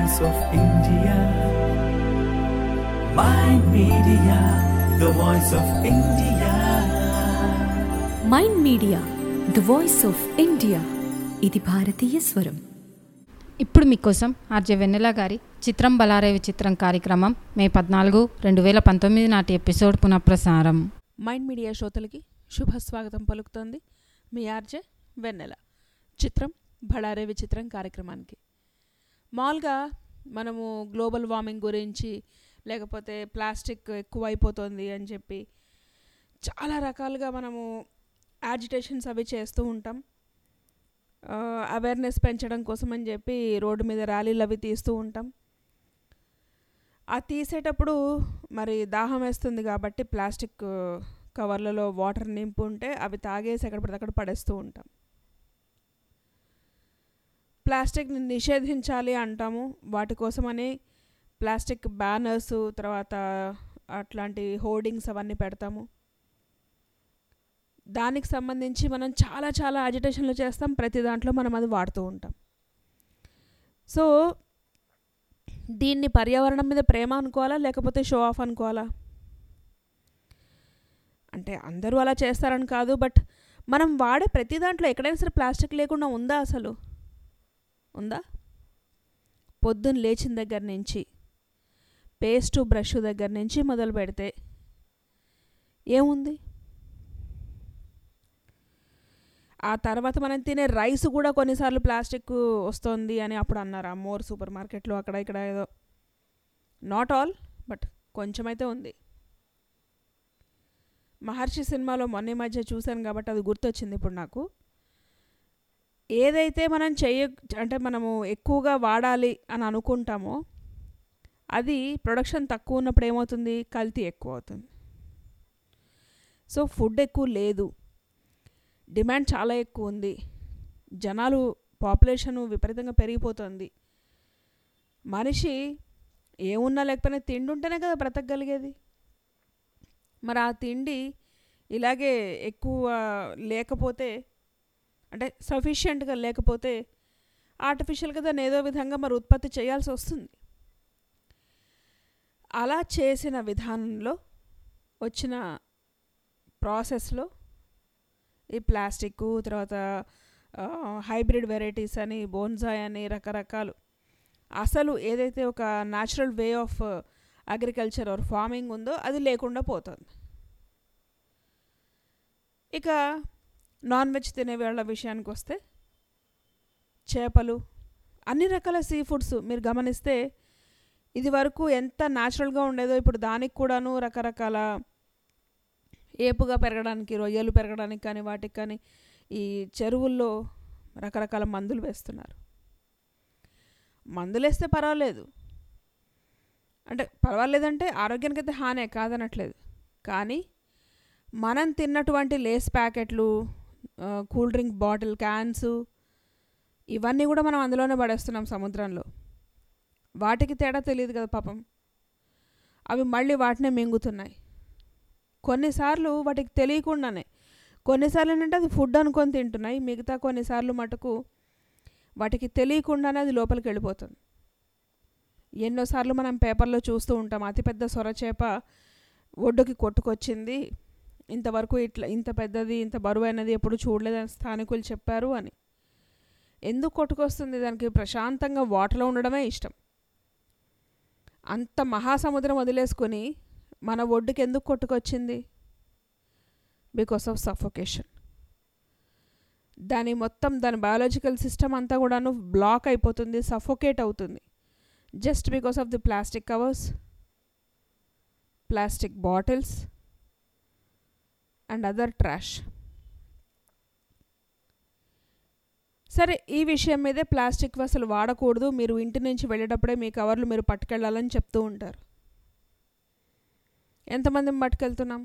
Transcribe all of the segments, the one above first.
voice of India. Mind Media, the voice of India. Mind media the voice of India ఇది భారతీయ స్వరం ఇప్పుడు మీకోసం ఆర్జే వెన్నెల గారి చిత్రం బలారేవి చిత్రం కార్యక్రమం మే పద్నాలుగు రెండు వేల పంతొమ్మిది నాటి ఎపిసోడ్ పునఃప్రసారం మైండ్ మీడియా శ్రోతలకి శుభ స్వాగతం పలుకుతోంది మీ ఆర్జే వెన్నెల చిత్రం బళారే విచిత్రం కార్యక్రమానికి మామూలుగా మనము గ్లోబల్ వార్మింగ్ గురించి లేకపోతే ప్లాస్టిక్ ఎక్కువ అయిపోతుంది అని చెప్పి చాలా రకాలుగా మనము యాజిటేషన్స్ అవి చేస్తూ ఉంటాం అవేర్నెస్ పెంచడం కోసం అని చెప్పి రోడ్డు మీద ర్యాలీలు అవి తీస్తూ ఉంటాం ఆ తీసేటప్పుడు మరి దాహం వేస్తుంది కాబట్టి ప్లాస్టిక్ కవర్లలో వాటర్ నింపు ఉంటే అవి తాగేసి ఎక్కడ పడితే అక్కడ పడేస్తూ ఉంటాం ప్లాస్టిక్ని నిషేధించాలి అంటాము వాటి కోసమని ప్లాస్టిక్ బ్యానర్స్ తర్వాత అట్లాంటి హోర్డింగ్స్ అవన్నీ పెడతాము దానికి సంబంధించి మనం చాలా చాలా అజిటేషన్లు చేస్తాం ప్రతి దాంట్లో మనం అది వాడుతూ ఉంటాం సో దీన్ని పర్యావరణం మీద ప్రేమ అనుకోవాలా లేకపోతే షో ఆఫ్ అనుకోవాలా అంటే అందరూ అలా చేస్తారని కాదు బట్ మనం వాడే ప్రతి దాంట్లో ఎక్కడైనా సరే ప్లాస్టిక్ లేకుండా ఉందా అసలు ఉందా పొద్దున్న లేచిన దగ్గర నుంచి పేస్ట్ బ్రష్ దగ్గర నుంచి మొదలు పెడితే ఏముంది ఆ తర్వాత మనం తినే రైస్ కూడా కొన్నిసార్లు ప్లాస్టిక్ వస్తుంది అని అప్పుడు అన్నారు ఆ మోర్ సూపర్ మార్కెట్లో అక్కడ ఇక్కడ ఏదో నాట్ ఆల్ బట్ కొంచెం అయితే ఉంది మహర్షి సినిమాలో మొన్న ఈ మధ్య చూశాను కాబట్టి అది గుర్తొచ్చింది ఇప్పుడు నాకు ఏదైతే మనం చెయ్య అంటే మనము ఎక్కువగా వాడాలి అని అనుకుంటామో అది ప్రొడక్షన్ తక్కువ ఉన్నప్పుడు ఏమవుతుంది కల్తీ ఎక్కువ అవుతుంది సో ఫుడ్ ఎక్కువ లేదు డిమాండ్ చాలా ఎక్కువ ఉంది జనాలు పాపులేషన్ విపరీతంగా పెరిగిపోతుంది మనిషి ఏమున్నా లేకపోయినా తిండి ఉంటేనే కదా బ్రతకగలిగేది మరి ఆ తిండి ఇలాగే ఎక్కువ లేకపోతే అంటే సఫిషియెంట్గా లేకపోతే ఆర్టిఫిషియల్గా దాన్ని ఏదో విధంగా మరి ఉత్పత్తి చేయాల్సి వస్తుంది అలా చేసిన విధానంలో వచ్చిన ప్రాసెస్లో ఈ ప్లాస్టిక్ తర్వాత హైబ్రిడ్ వెరైటీస్ అని బోన్సాయ్ అని రకరకాలు అసలు ఏదైతే ఒక natural way of agriculture or farming ఉందో అది లేకుండా పోతుంది ఇక నాన్ వెజ్ తినే వాళ్ళ విషయానికి వస్తే చేపలు అన్ని రకాల సీ ఫుడ్స్ మీరు గమనిస్తే ఇది వరకు ఎంత న్యాచురల్గా ఉండేదో ఇప్పుడు దానికి కూడాను రకరకాల ఏపుగా పెరగడానికి రొయ్యలు పెరగడానికి కానీ వాటికి కానీ ఈ చెరువుల్లో రకరకాల మందులు వేస్తున్నారు మందులు వేస్తే పర్వాలేదు అంటే పర్వాలేదంటే ఆరోగ్యానికి అయితే హానే కాదనట్లేదు కానీ మనం తిన్నటువంటి లేస్ ప్యాకెట్లు కూల్ డ్రింక్ బాటిల్ క్యాన్స్ ఇవన్నీ కూడా మనం అందులోనే పడేస్తున్నాం సముద్రంలో వాటికి తేడా తెలియదు కదా పాపం అవి మళ్ళీ వాటినే మింగుతున్నాయి కొన్నిసార్లు వాటికి తెలియకుండానే కొన్నిసార్లు ఏంటంటే అది ఫుడ్ అనుకొని తింటున్నాయి మిగతా కొన్నిసార్లు మటుకు వాటికి తెలియకుండానే అది లోపలికి వెళ్ళిపోతుంది ఎన్నోసార్లు మనం పేపర్లో చూస్తూ ఉంటాం అతిపెద్ద సొరచేప ఒడ్డుకి కొట్టుకొచ్చింది ఇంతవరకు ఇట్లా ఇంత పెద్దది ఇంత బరువైనది ఎప్పుడు చూడలేదని స్థానికులు చెప్పారు అని ఎందుకు కొట్టుకొస్తుంది దానికి ప్రశాంతంగా వాటర్లో ఉండడమే ఇష్టం అంత మహాసముద్రం వదిలేసుకొని మన ఒడ్డుకి ఎందుకు కొట్టుకొచ్చింది బికాస్ ఆఫ్ సఫోకేషన్ దాని మొత్తం దాని బయాలజికల్ సిస్టమ్ అంతా కూడాను బ్లాక్ అయిపోతుంది సఫోకేట్ అవుతుంది just because of the plastic covers plastic bottles and other trash సరే ఈ విషయం మీదే ప్లాస్టిక్ అసలు వాడకూడదు మీరు ఇంటి నుంచి వెళ్ళేటప్పుడే మీ కవర్లు మీరు పట్టుకెళ్ళాలని చెప్తూ ఉంటారు ఎంతమందిని పట్టుకెళ్తున్నాం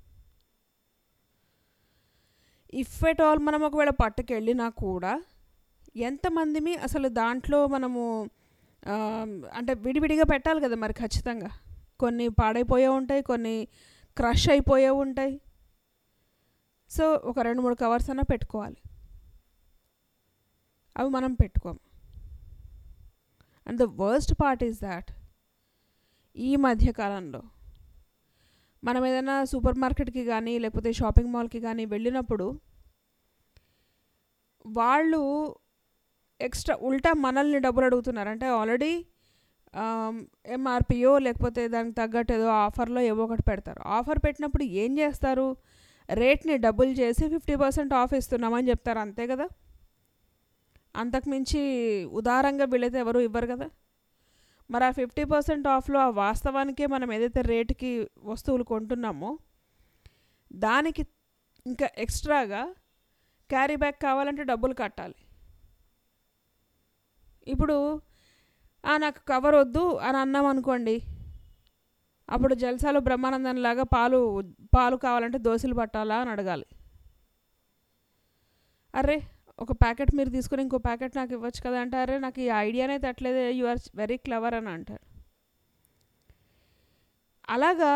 ఇఫ్ ఎట్ ఆల్ మనం ఒకవేళ పట్టుకెళ్ళినా కూడా ఎంతమందిమి అసలు దాంట్లో మనము అంటే విడివిడిగా పెట్టాలి కదా మరి ఖచ్చితంగా కొన్ని పాడైపోయే ఉంటాయి కొన్ని క్రష్ అయిపోయే ఉంటాయి సో ఒక రెండు మూడు కవర్స్ అన్నా పెట్టుకోవాలి అవి మనం పెట్టుకోము and the worst part is that ఈ మధ్య కాలంలో మనం ఏదైనా సూపర్ మార్కెట్కి కానీ లేకపోతే షాపింగ్ మాల్కి కానీ వెళ్ళినప్పుడు వాళ్ళు ఎక్స్ట్రా ఉల్టా మనల్ని డబ్బులు అడుగుతున్నారు అంటే ఆల్రెడీ ఎంఆర్పియో లేకపోతే దానికి తగ్గట్టు ఏదో ఆఫర్లో ఏవో ఒకటి పెడతారు ఆఫర్ పెట్టినప్పుడు ఏం చేస్తారు రేట్ని డబుల్ చేసి ఫిఫ్టీ పర్సెంట్ ఆఫ్ ఇస్తున్నామని చెప్తారు అంతే కదా అంతకుమించి ఉదారంగా వీళ్ళైతే ఎవరు ఇవ్వరు కదా మరి ఆ ఫిఫ్టీ పర్సెంట్ ఆఫ్లో ఆ వాస్తవానికే మనం ఏదైతే రేటుకి వస్తువులు కొంటున్నామో దానికి ఇంకా ఎక్స్ట్రాగా క్యారీ బ్యాగ్ కావాలంటే డబ్బులు కట్టాలి ఇప్పుడు "ఆ, నాకు కవర్ వద్దు అని అన్నాం అనుకోండి అప్పుడు జల్సాలో బ్రహ్మానందం లాగా పాలు పాలు కావాలంటే దోశలు పట్టాలా అని అడగాలి అరే ఒక ప్యాకెట్ మీరు తీసుకుని ఇంకో ప్యాకెట్ నాకు ఇవ్వచ్చు కదా అంటే అరే నాకు ఈ ఐడియానే తట్టలేదు యు ఆర్ వెరీ క్లవర్ అని అంటారు అలాగా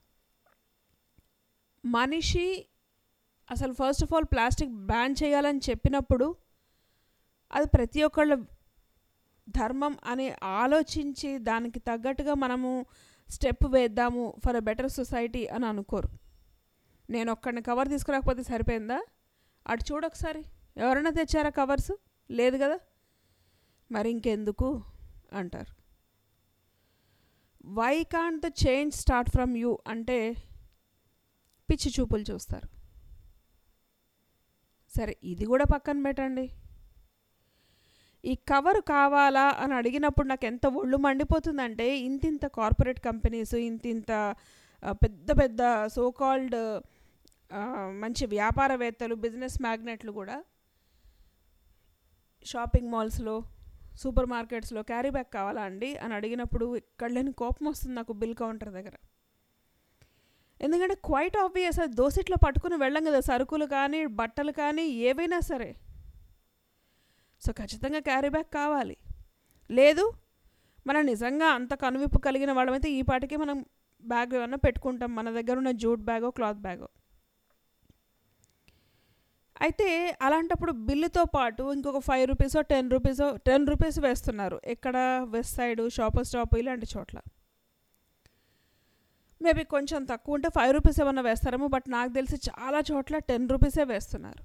మనిషి అసలు first of all plastic ban చేయాలని చెప్పినప్పుడు అది ప్రతి ఒక్కళ్ళ ధర్మం అని ఆలోచించి దానికి తగ్గట్టుగా మనము స్టెప్ వేద్దాము ఫర్ ఎ బెటర్ సొసైటీ అని అనుకోరు నేను ఒక్కడిని కవర్ తీసుకురాకపోతే సరిపోయిందా అటు చూడు ఒకసారి ఎవరైనా తెచ్చారా కవర్స్ లేదు కదా మరి ఇంకెందుకు అంటారు why can't the change start from you అంటే పిచ్చి చూపులు చూస్తారు సరే ఇది కూడా పక్కన పెట్టండి ఈ కవర్ కావాలా అని అడిగినప్పుడు నాకు ఎంత ఒళ్ళు మండిపోతుందంటే ఇంతింత కార్పొరేట్ కంపెనీస్ ఇంతింత ఆ, పెద్ద పెద్ద సో కాల్డ్ మంచి వ్యాపారవేత్తలు బిజినెస్ మ్యాగ్నెట్లు కూడా షాపింగ్ మాల్స్లో సూపర్ మార్కెట్స్లో క్యారీ బ్యాగ్ కావాలా అండి అని అడిగినప్పుడు ఇక్కడ లేని కోపం వస్తుంది నాకు బిల్ కౌంటర్ దగ్గర ఎందుకంటే క్వైట్ ఆబ్వియస్ అది దోసిట్లో పట్టుకుని వెళ్ళం కదా సరుకులు కానీ బట్టలు కానీ ఏవైనా సరే సో ఖచ్చితంగా క్యారీ బ్యాగ్ కావాలి లేదు మనం నిజంగా అంత కనువిప్పు కలిగిన వాళ్ళమైతే ఈ పాటికి మనం బ్యాగ్ ఏమన్నా పెట్టుకుంటాం మన దగ్గర ఉన్న జూట్ బ్యాగో క్లాత్ బ్యాగో అయితే అలాంటప్పుడు బిల్లుతో పాటు ఇంకొక ఫైవ్ రూపీసో టెన్ రూపీసో టెన్ రూపీస్ వేస్తున్నారు ఎక్కడ వెస్ట్ సైడ్ షాపర్ స్టాప్ ఇలాంటి చోట్ల మేబీ కొంచెం తక్కువ ఉంటే ఫైవ్ రూపీస్ ఏమన్నా వేస్తారేమో బట్ నాకు తెలిసి చాలా చోట్ల టెన్ రూపీసే వేస్తున్నారు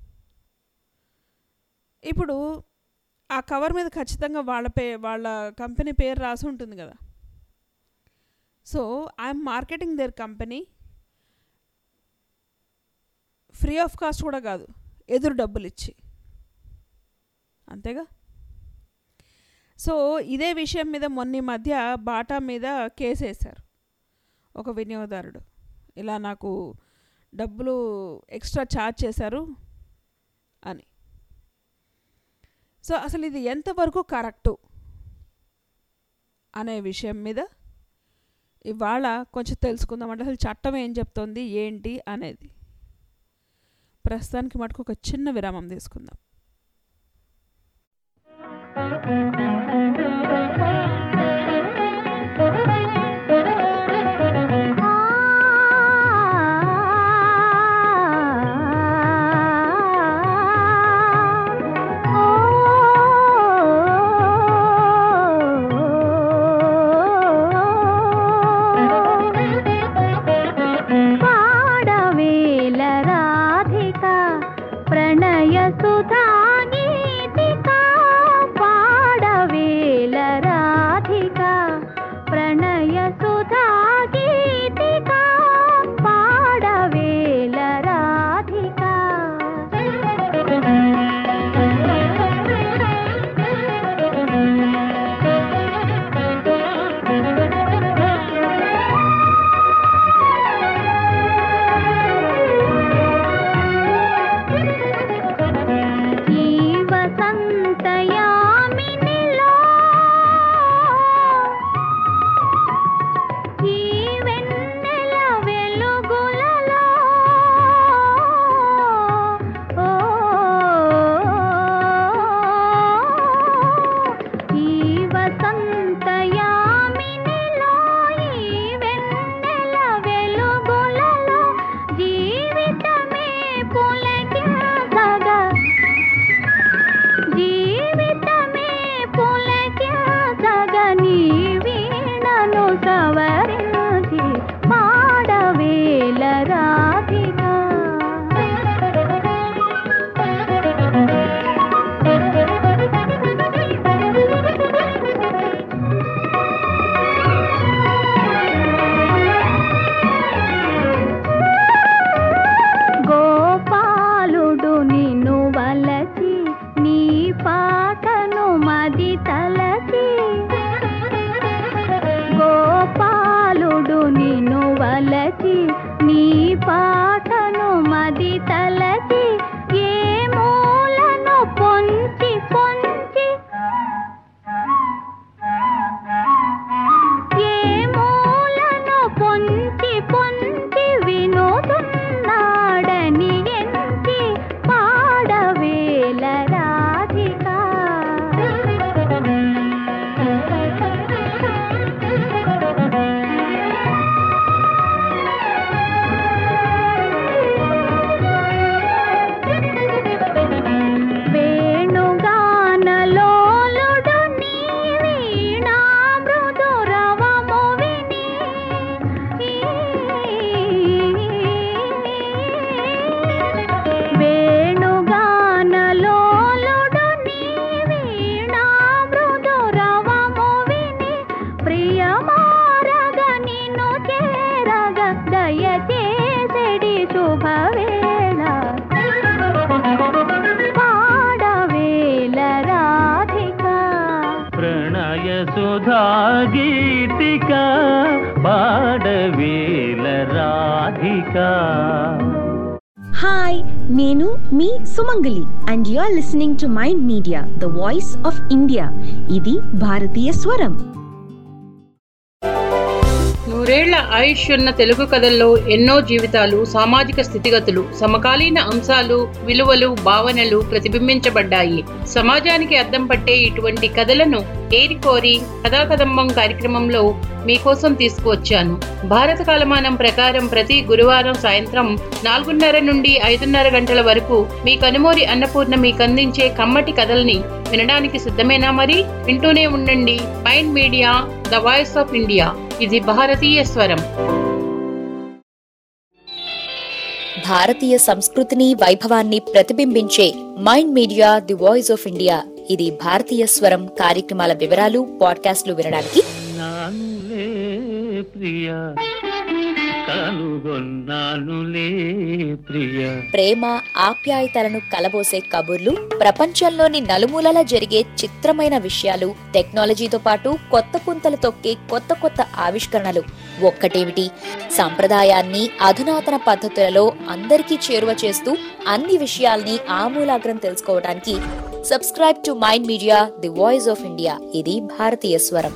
ఇప్పుడు ఆ కవర్ మీద ఖచ్చితంగా వాళ్ళ పే వాళ్ళ కంపెనీ పేరు రాసి ఉంటుంది కదా so I'm marketing their company free of cost కూడా కాదు ఎదురు డబ్బులు ఇచ్చి అంతేగా సో ఇదే విషయం మీద మొన్న ఈ మధ్య బాటా మీద కేసు వేశారు ఒక వినియోగదారుడు ఇలా నాకు డబ్బులు ఎక్స్ట్రా ఛార్జ్ చేశారు అని సో అసలు ఇది ఎంతవరకు కరెక్టు అనే విషయం మీద ఇవాళ కొంచెం తెలుసుకుందాం అంటే అసలు చట్టం ఏం చెప్తోంది ఏంటి అనేది ప్రస్తుతానికి మటుకు ఒక చిన్న విరామం తీసుకుందాం పాడవేల రాధిక ప్రణయ సుధా గీతిక పాడవేల గీతిక పాడవేల రాధిక హాయ్ నేను మీ Sumangali and you are listening to mind media the voice of India ఇది భారతీయ స్వరం నూరేళ్ల ఆయుష్ ఉన్న తెలుగు కథల్లో ఎన్నో జీవితాలు సామాజిక స్థితిగతులు సమకాలీన అంశాలు విలువలు భావనలు ప్రతిబింబించబడ్డాయి సమాజానికి అద్దం పట్టే ఇటువంటి కథలను ఏరికోరి కథాకదంబం కార్యక్రమంలో మీకోసం తీసుకువచ్చాను భారత కాలమానం ప్రకారం ప్రతి గురువారం సాయంత్రం నాలుగున్నర నుండి ఐదున్నర గంటల వరకు మీ కనుమూరి అన్నపూర్ణ మీకు అందించే కమ్మటి కథల్ని వినడానికి సిద్ధమేనా మరి వింటూనే ఉండండి mind media the voice of India ఇది భారతీయ స్వరం భారతీయ సంస్కృతిని వైభవాన్ని ప్రతిబింబించే mind media the voice of India ఇది భారతీయ స్వరం కార్యక్రమాల వివరాలు పాడ్కాస్ట్లు వినడానికి నానులే ప్రియ కనుగొన్నానులే ప్రియ ప్రేమ ఆప్యాయతలను కలబోసే కబుర్లు ప్రపంచంలోని నలుమూలలా జరిగే చిత్రమైన విషయాలు టెక్నాలజీతో పాటు కొత్త పుంతలు తొక్కే కొత్త కొత్త ఆవిష్కరణలు ఒక్కటేమిటి సంప్రదాయాన్ని అధునాతన పద్ధతులలో అందరికీ చేరువ చేస్తూ అన్ని విషయాల్ని ఆమూలాగ్రం తెలుసుకోవడానికి subscribe to mind media the voice of India ఇది భారతీయ స్వరం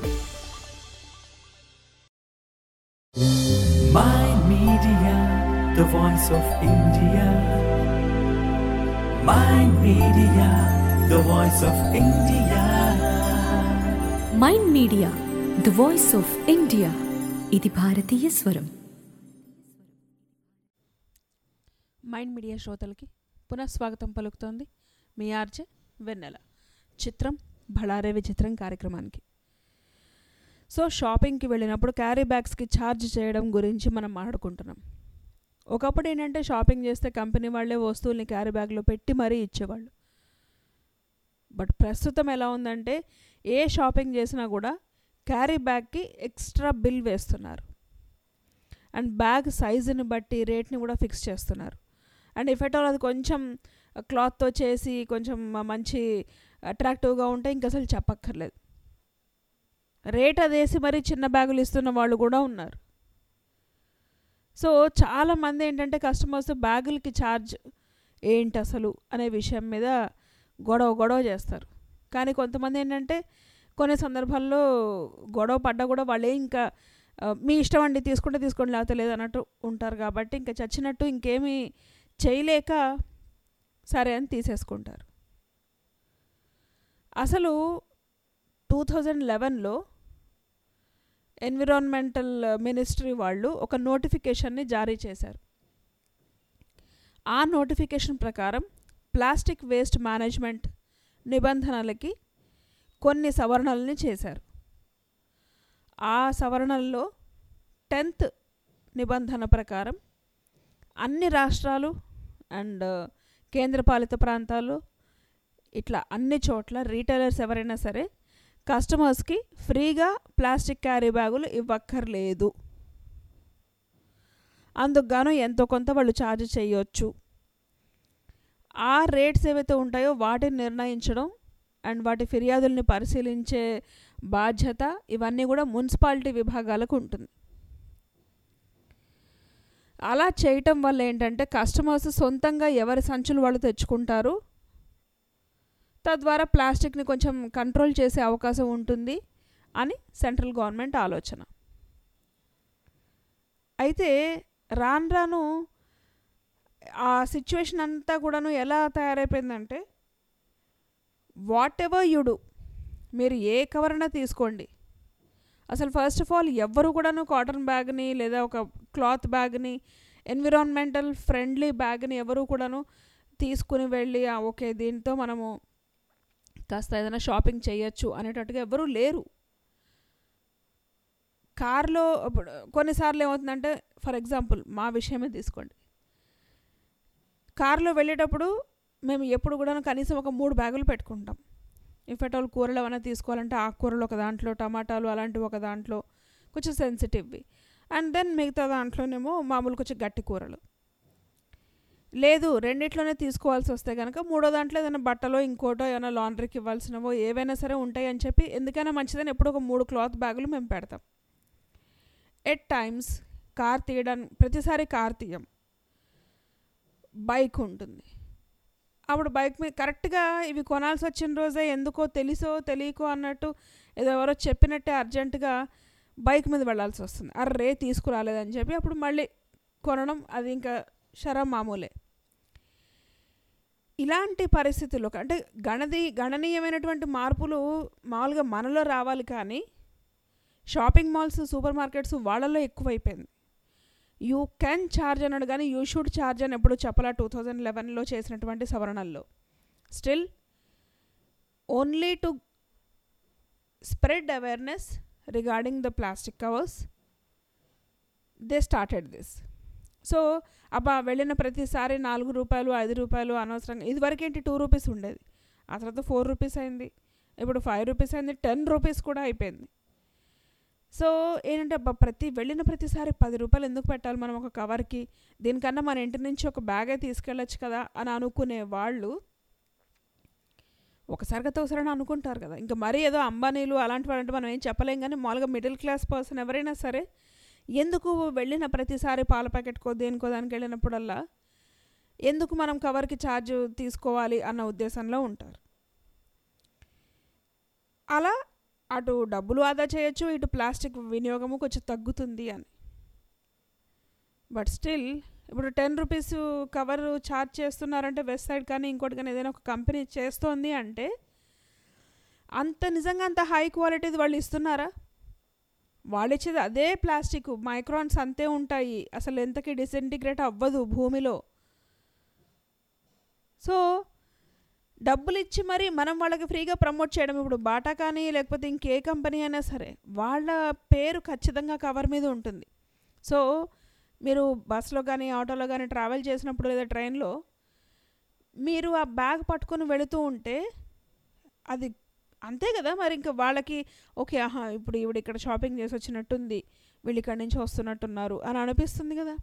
Mind Media, the voice of India. Mind Media, the voice of India. Mind media the voice of India ఇది భారతీయ స్వరం మైండ్ మీడియా శ్రోతలకి పునఃస్వాగతం పలుకుతోంది మీ ఆర్జే వెన్నెల చిత్రం బళారే విచిత్రం కార్యక్రమానికి సో షాపింగ్కి వెళ్ళినప్పుడు క్యారీ బ్యాగ్స్కి ఛార్జ్ చేయడం గురించి మనం మాట్లాడుకుంటున్నాం ఒకప్పుడు ఏంటంటే షాపింగ్ చేస్తే కంపెనీ వాళ్ళే వస్తువుల్ని క్యారీ బ్యాగ్లో పెట్టి మరీ ఇచ్చేవాళ్ళు బట్ ప్రస్తుతం ఎలా ఉందంటే ఏ షాపింగ్ చేసినా కూడా క్యారీ బ్యాగ్కి ఎక్స్ట్రా బిల్ వేస్తున్నారు అండ్ బ్యాగ్ సైజుని బట్టి రేట్ని కూడా ఫిక్స్ చేస్తున్నారు అండ్ ఇఫ్ ఎట్ ఆల్ అది కొంచెం క్లాత్తో చేసి కొంచెం మంచి అట్రాక్టివ్గా ఉంటే ఇంక అసలు చెప్పక్కర్లేదు రేట్ అదేసి మరి చిన్న బ్యాగులు ఇస్తున్న వాళ్ళు కూడా ఉన్నారు సో చాలామంది ఏంటంటే కస్టమర్స్ బ్యాగులకి ఛార్జ్ ఏంటి అసలు అనే విషయం మీద గొడవ గొడవ చేస్తారు కానీ కొంతమంది ఏంటంటే కొన్ని సందర్భాల్లో గొడవ పడ్డా కూడా వాళ్ళే ఇంకా ఆ, మీ ఇష్టం అండి తీసుకుంటే తీసుకోండి లేకపోతే లేదు అన్నట్టు ఉంటారు కాబట్టి ఇంకా చచ్చినట్టు ఇంకేమీ చేయలేక సరే అని తీసేసుకుంటారు అసలు టూ థౌజండ్ లెవెన్లో ఎన్విరాన్మెంటల్ మినిస్ట్రీ వాళ్ళు ఒక నోటిఫికేషన్ని జారీ చేశారు ఆ నోటిఫికేషన్ ప్రకారం ప్లాస్టిక్ వేస్ట్ మేనేజ్మెంట్ నిబంధనలకి కొన్ని సవరణల్ని చేశారు ఆ సవరణల్లో టెన్త్ నిబంధన ప్రకారం అన్ని రాష్ట్రాలు అండ్ కేంద్రపాలిత ప్రాంతాలు ఇట్లా అన్ని చోట్ల రీటైలర్స్ ఎవరైనా సరే కస్టమర్స్కి ఫ్రీగా ప్లాస్టిక్ క్యారీ బ్యాగులు ఇవ్వక్కర్లేదు అందుకు గాను ఎంతో కొంత వాళ్ళు ఛార్జ్ చేయొచ్చు ఆ రేట్స్ ఏవైతే ఉంటాయో వాటిని నిర్ణయించడం అండ్ వాటి ఫిర్యాదుల్ని పరిశీలించే బాధ్యత ఇవన్నీ కూడా మున్సిపాలిటీ విభాగాలకు ఉంటుంది అలా చేయటం వల్ల ఏంటంటే కస్టమర్స్ సొంతంగా ఎవరి సంచులు వాళ్ళు తెచ్చుకుంటారు తద్వారా ప్లాస్టిక్ని కొంచెం కంట్రోల్ చేసే అవకాశం ఉంటుంది అని సెంట్రల్ గవర్నమెంట్ ఆలోచన అయితే రాను రాను ఆ సిచ్యువేషన్ అంతా కూడాను ఎలా తయారైపోయిందంటే వాట్ ఎవర్ యు డూ మీరు ఏ కవరైనా తీసుకోండి అసలు ఫస్ట్ ఆఫ్ ఆల్ ఎవ్వరు కూడాను కాటన్ బ్యాగ్ని లేదా ఒక క్లాత్ బ్యాగ్ని ఎన్విరాన్మెంటల్ ఫ్రెండ్లీ బ్యాగ్ని ఎవరు కూడాను తీసుకుని వెళ్ళి "ఆ, ఓకే దీంతో మనము కాస్త ఏదైనా షాపింగ్ చేయొచ్చు అనేటట్టుగా ఎవరూ లేరు కార్లో ఇప్పుడు కొన్నిసార్లు ఏమవుతుందంటే ఫర్ ఎగ్జాంపుల్ మా విషయమే తీసుకోండి కార్లో వెళ్ళేటప్పుడు మేము ఎప్పుడు కూడా కనీసం ఒక మూడు బ్యాగులు పెట్టుకుంటాం ఇఫ్ ఎట్ ఆల్ కూరలు ఏమైనా తీసుకోవాలంటే ఆకుకూరలు ఒక దాంట్లో టమాటాలు అలాంటివి ఒక దాంట్లో కొంచెం సెన్సిటివ్వి అండ్ దెన్ మిగతా దాంట్లోనేమో మామూలు కొంచెం గట్టి కూరలు లేదు రెండిట్లోనే తీసుకోవాల్సి వస్తే కనుక మూడో దాంట్లో ఏదైనా బట్టలో ఇంకోటో ఏమైనా లాండ్రీకి ఇవ్వాల్సినవో ఏవైనా సరే ఉంటాయి అని చెప్పి ఎందుకైనా మంచిదని ఎప్పుడు ఒక మూడు క్లాత్ బ్యాగులు మేము పెడతాం ఎట్ టైమ్స్ కార్ తీయడానికి ప్రతిసారి కార్ తీయం బైక్ ఉంటుంది అప్పుడు బైక్ మీద కరెక్ట్గా ఇవి కొనాల్సి వచ్చిన రోజే ఎందుకో తెలుసో తెలియకో అన్నట్టు ఏదో ఎవరో చెప్పినట్టే అర్జెంటుగా బైక్ మీద వెళ్ళాల్సి వస్తుంది అర్రే తీసుకురాలేదని చెప్పి అప్పుడు మళ్ళీ కొనడం అది ఇంకా శరం మామూలే ఇలాంటి పరిస్థితుల్లో అంటే గణది గణనీయమైనటువంటి మార్పులు మామూలుగా మనలో రావాలి కానీ షాపింగ్ మాల్స్ సూపర్ మార్కెట్స్ వాళ్ళలో ఎక్కువైపోయింది యూ కెన్ ఛార్జ్ అన్నాడు కానీ యూ షుడ్ ఛార్జ్ అని ఎప్పుడు చెప్పలా టూ థౌజండ్ లెవెన్లో చేసినటువంటి సవరణల్లో still only to spread awareness regarding the plastic covers they started this so అబ్బా వెళ్ళిన ప్రతిసారి నాలుగు రూపాయలు ఐదు రూపాయలు అనవసరంగా ఇదివరకు ఏంటి టూ రూపీస్ ఉండేది ఆ తర్వాత ఫోర్ రూపీస్ అయింది ఇప్పుడు ఫైవ్ రూపీస్ అయింది టెన్ రూపీస్ కూడా అయిపోయింది సో ఏంటంటే అబ్బా ప్రతి వెళ్ళిన ప్రతిసారి పది రూపాయలు ఎందుకు పెట్టాలి మనం ఒక కవర్కి దీనికన్నా మన ఇంటి నుంచి ఒక బ్యాగే తీసుకెళ్ళొచ్చు కదా అని అనుకునే వాళ్ళు ఒకసారి కదా ఒకసారి అనుకుంటారు కదా ఇంకా మరీ ఏదో అంబానీలు అలాంటి వాళ్ళంటే మనం ఏం చెప్పలేం కానీ మామూలుగా మిడిల్ క్లాస్ పర్సన్ ఎవరైనా సరే ఎందుకు వెళ్ళిన ప్రతిసారి పాల ప్యాకెట్కో దేనికో దానికి వెళ్ళినప్పుడల్లా ఎందుకు మనం కవర్కి ఛార్జ్ తీసుకోవాలి అన్న ఉద్దేశంలో ఉంటారు అలా అటు డబ్బులు ఆదా చేయొచ్చు ఇటు ప్లాస్టిక్ వినియోగము కొంచెం తగ్గుతుంది అని బట్ స్టిల్ ఇప్పుడు టెన్ రూపీస్ కవర్ ఛార్జ్ చేస్తున్నారంటే వెస్ట్ సైడ్ కానీ ఇంకోటి కానీ ఏదైనా ఒక కంపెనీ చేస్తోంది అంటే అంత నిజంగా అంత హై క్వాలిటీది వాళ్ళు ఇస్తున్నారా వాళ్ళు ఇచ్చేది అదే ప్లాస్టిక్ మైక్రాన్స్ అంతే ఉంటాయి అసలు ఎంతకి డిసింటిగ్రేట్ అవ్వదు భూమిలో సో డబ్బులు ఇచ్చి మరి మనం వాళ్ళకి ఫ్రీగా ప్రమోట్ చేయడం ఇప్పుడు బాటా కానీ లేకపోతే ఇంకే కంపెనీ అయినా సరే వాళ్ళ పేరు ఖచ్చితంగా కవర్ మీద ఉంటుంది సో మీరు బస్సులో కానీ ఆటోలో కానీ ట్రావెల్ చేసినప్పుడు లేదా ట్రైన్లో మీరు ఆ బ్యాగ్ పట్టుకొని వెళుతూ ఉంటే అది అంతే కదా మరి ఇంకా వాళ్ళకి ఓకే ఆహా ఇప్పుడు ఈవిడ ఇక్కడ షాపింగ్ చేసి వచ్చినట్టుంది వీళ్ళు ఇక్కడి నుంచి వస్తున్నట్టున్నారు అని అనిపిస్తుంది కదా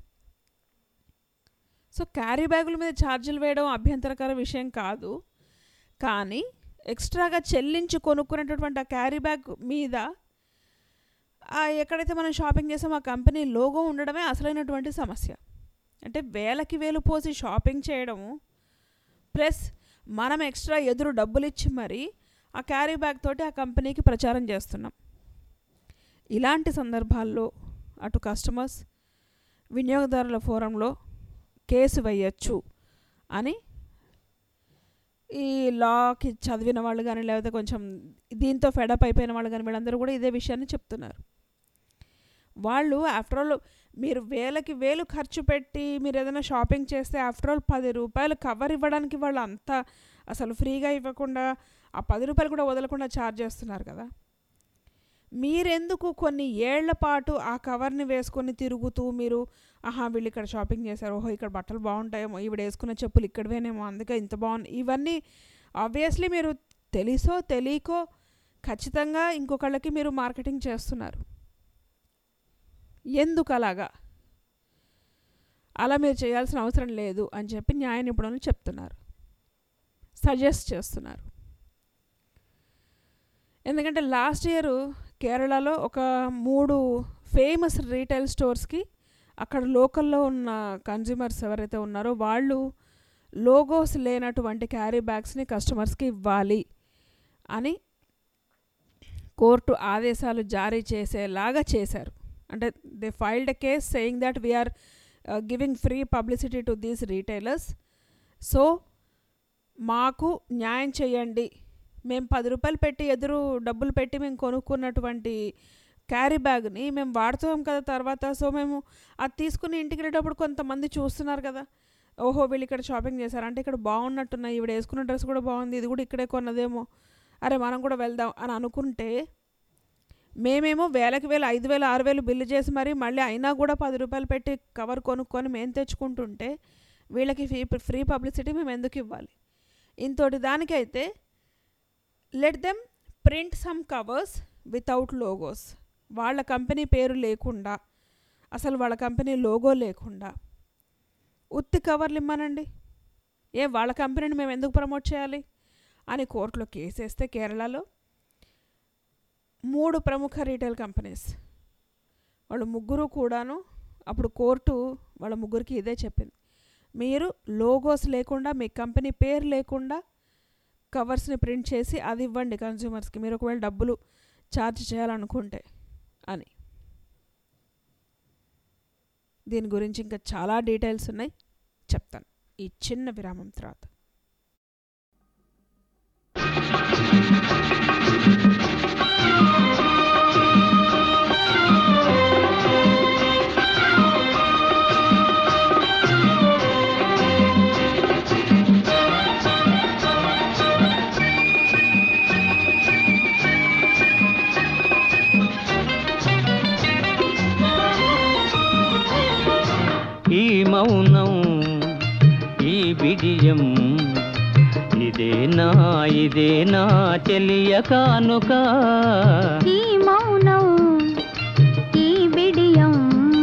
సో క్యారీ బ్యాగుల మీద ఛార్జీలు వేయడం అభ్యంతరకర విషయం కాదు కానీ ఎక్స్ట్రాగా చెల్లించి కొనుక్కునేటటువంటి ఆ క్యారీ బ్యాగ్ మీద ఆ ఎక్కడైతే మనం షాపింగ్ చేసామో ఆ కంపెనీ లోగో ఉండడమే అసలైనటువంటి సమస్య అంటే వేలకి వేలు పోసి షాపింగ్ చేయడము ప్లస్ మనం ఎక్స్ట్రా ఎదురు డబ్బులు ఇచ్చి మరి ఆ క్యారీ బ్యాగ్ తోటి ఆ కంపెనీకి ప్రచారం చేస్తున్నాం ఇలాంటి సందర్భాల్లో అటు కస్టమర్స్ వినియోగదారుల ఫోరంలో కేసు వేయచ్చు అని ఈ లాకి చదివిన వాళ్ళు కానీ లేకపోతే కొంచెం దీంతో ఫెడప్ అయిపోయిన వాళ్ళు కానీ వీళ్ళందరూ కూడా ఇదే విషయాన్ని చెప్తున్నారు వాళ్ళు ఆఫ్టర్ ఆల్ మీరు వేలకి వేలు ఖర్చు పెట్టి మీరు ఏదైనా షాపింగ్ చేస్తే ఆఫ్టర్ ఆల్ పది రూపాయలు కవర్ ఇవ్వడానికి వాళ్ళు అంతా అసలు ఫ్రీగా ఇవ్వకుండా ఆ పది రూపాయలు కూడా వదలకుండా ఛార్జ్ చేస్తున్నారు కదా మీరెందుకు కొన్ని ఏళ్ల పాటు ఆ కవర్ని వేసుకొని తిరుగుతూ మీరు ఆహా వీళ్ళు ఇక్కడ షాపింగ్ చేశారు ఓహో ఇక్కడ బట్టలు బాగుంటాయేమో ఈవిడ వేసుకున్న చెప్పులు ఇక్కడవేనేమో అందుకే ఇంత బాగుంది ఇవన్నీ ఆబ్వియస్లీ మీరు తెలుసో తెలియకో ఖచ్చితంగా ఇంకొకళ్ళకి మీరు మార్కెటింగ్ చేస్తున్నారు ఎందుకు అలాగా అలా మీరు చేయాల్సిన అవసరం లేదు అని చెప్పి న్యాయ నిపుణులు చెప్తున్నారు సజెస్ట్ చేస్తున్నారు ఎందుకంటే లాస్ట్ ఇయర్ కేరళలో ఒక మూడు ఫేమస్ రీటైల్ స్టోర్స్కి అక్కడ లోకల్లో ఉన్న కన్జ్యూమర్స్ ఎవరైతే ఉన్నారో వాళ్ళు లోగోస్ లేనటువంటి క్యారీ బ్యాగ్స్ని కస్టమర్స్కి ఇవ్వాలి అని కోర్టు ఆదేశాలు జారీ చేసేలాగా చేశారు అంటే they filed a case saying that we are giving free publicity to these retailers so మాకు న్యాయం చేయండి మేము పది రూపాయలు పెట్టి ఎదురు డబ్బులు పెట్టి మేము కొనుక్కున్నటువంటి క్యారీ బ్యాగ్ని మేము వాడుతాం కదా తర్వాత సో మేము అది తీసుకుని ఇంటికి వెళ్ళేటప్పుడు కొంతమంది చూస్తున్నారు కదా ఓహో వీళ్ళు ఇక్కడ షాపింగ్ చేశారు అంటే ఇక్కడ బాగున్నట్టున్నాయి ఈవిడ వేసుకున్న డ్రెస్ కూడా బాగుంది ఇది కూడా ఇక్కడే కొన్నదేమో అరే మనం కూడా వెళ్దాం అని అనుకుంటే మేమేమో వేలకి వేలు ఐదు వేలు ఆరు వేలు బిల్లు చేసి మరి మళ్ళీ అయినా కూడా పది రూపాయలు పెట్టి కవర్ కొనుక్కొని మేము తెచ్చుకుంటుంటే వీళ్ళకి ఫ్రీ ఫ్రీ పబ్లిసిటీ మేము ఎందుకు ఇవ్వాలి ఇంతటి దానికైతే let them print some covers without logos వాళ్ళ కంపెనీ పేరు లేకుండా అసలు వాళ్ళ కంపెనీ లోగో లేకుండా ఉత్తి కవర్లు ఇమ్మనండి ఏ వాళ్ళ కంపెనీని మేము ఎందుకు ప్రమోట్ చేయాలి అని కోర్టులో కేసేస్తే కేరళలో మూడు ప్రముఖ రీటైల్ కంపెనీస్ వాళ్ళు ముగ్గురు కూడాను అప్పుడు కోర్టు వాళ్ళ ముగ్గురికి ఇదే చెప్పింది మీరు లోగోస్ లేకుండా మీ కంపెనీ పేరు లేకుండా కవర్స్ని ప్రింట్ చేసి అది ఇవ్వండి కన్జ్యూమర్స్కి మీరు ఒకవేళ డబ్బులు ఛార్జ్ చేయాలనుకుంటే అని దీని గురించి ఇంకా చాలా డీటెయిల్స్ ఉన్నాయి చెప్తాను ఈ చిన్న విరామం తర్వాత ఈ మౌనం ఈ బిడియం ఇదేనా ఇదేనా చెలియ కానుక ఈ మౌనం ఈ బిడియం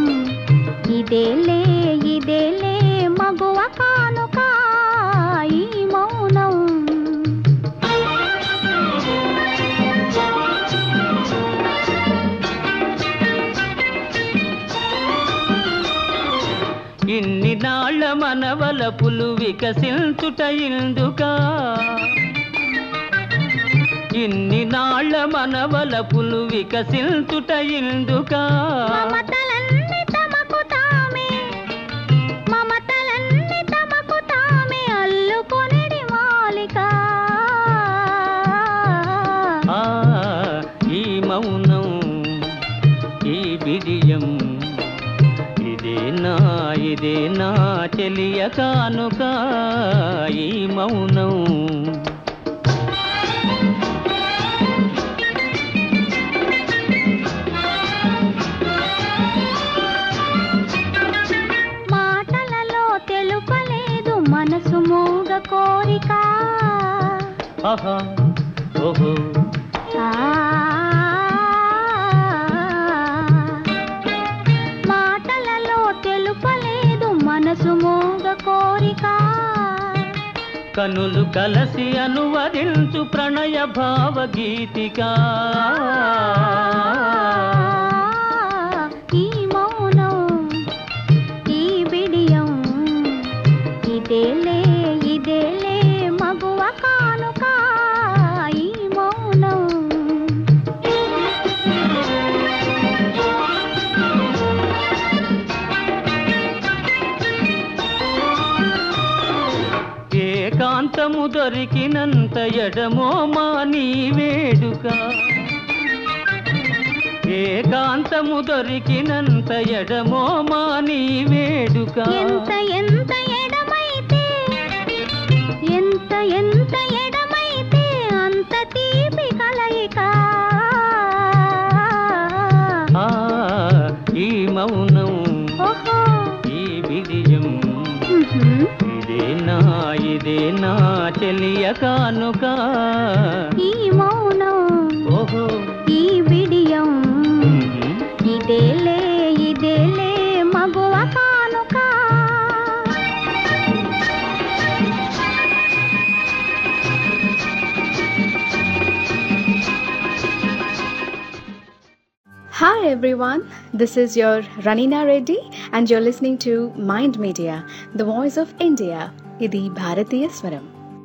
ఇదేలే ఇదేలే మగువ కానుక ఈ మౌనం ఇన్ని నాళ్ళ మనవలపులు వికసించుట ఇందుకా ఇన్ని నాళ్ళ మనవలపులు వికసించుట ఇందుకా మమతలన్నీ తమకు తామే మమతలన్నీ తమకు తామే అల్లుకొనిడి మాలిక ఆ ఈ మౌనం ఈ బిడియం ఇదేనా ఇదేనా చెలియ కానుక ఈ మౌనం మాటలలో తెలుపలేదు మనసు మూగ కోరిక ఆహా ఓహో ఆ మాటలలో తెలుపలేదు మనసు మూగ కోరిక కనులు కలసి అనువదించు ప్రణయ భావగీతిక ఈ మౌనం ఈ బిడియం ఇదేలే ఇదేలే మగువ కానుక ఈ మౌనం ఏకాంతము దొరికినంత ఎడమో మా నీ వేడుక ఏకాంతము దొరికినంత ఎడమో మా నీ వేడుక ఎంత ఎంత ఎడమైతే ఎంత ఎంత ఎడమైతే అంత తీపి కలయిక ఆ, ఈ మౌనం ఓహో ఈ విజయం ఉహుం. ఇదేనా ఇదేనా చెలియ కానుక ఈ మౌనం ఓహో ఈ బిడియం ఉహుం. ఇదేలే ఇదేలే మగువ కానుక Hi everyone, this is your Ranina Reddy and you're listening to Mind Media, the voice of India. ఇది భారతీయ స్వరం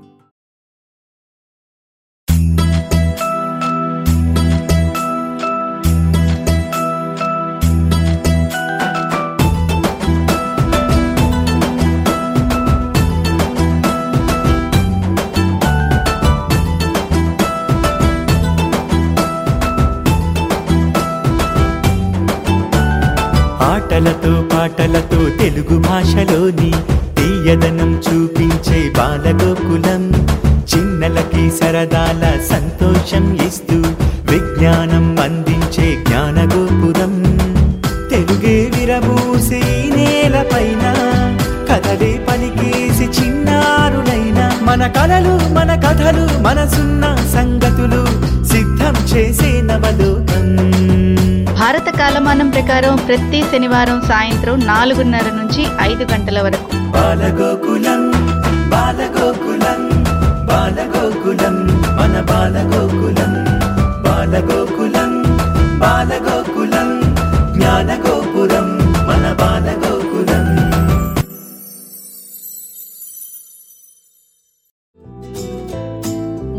ఆటలతో పాటలతో తెలుగు భాషలోని తీయదనం చూపించే బాలగోకులం చిన్నలకి సరదాల సంతోషం ఇస్తూ విజ్ఞానం అందించే జ్ఞానగోపురం తెలుగే విరబూసి ఈ నేలపైన కథలే పలికేసి చిన్నారులైన మన కలలు మన కథలు మనసున్న సంగతులు సిద్ధం చేసే నవలోకం భారత కాలమానం ప్రకారం ప్రతి శనివారం సాయంత్రం నాలుగున్నర నుంచి ఐదు గంటల వరకు బాలగోకులం బాలగోకులం బాలగోకులం మన బాలగోకులం బాలగోకులం బాలగోకులం జ్ఞాన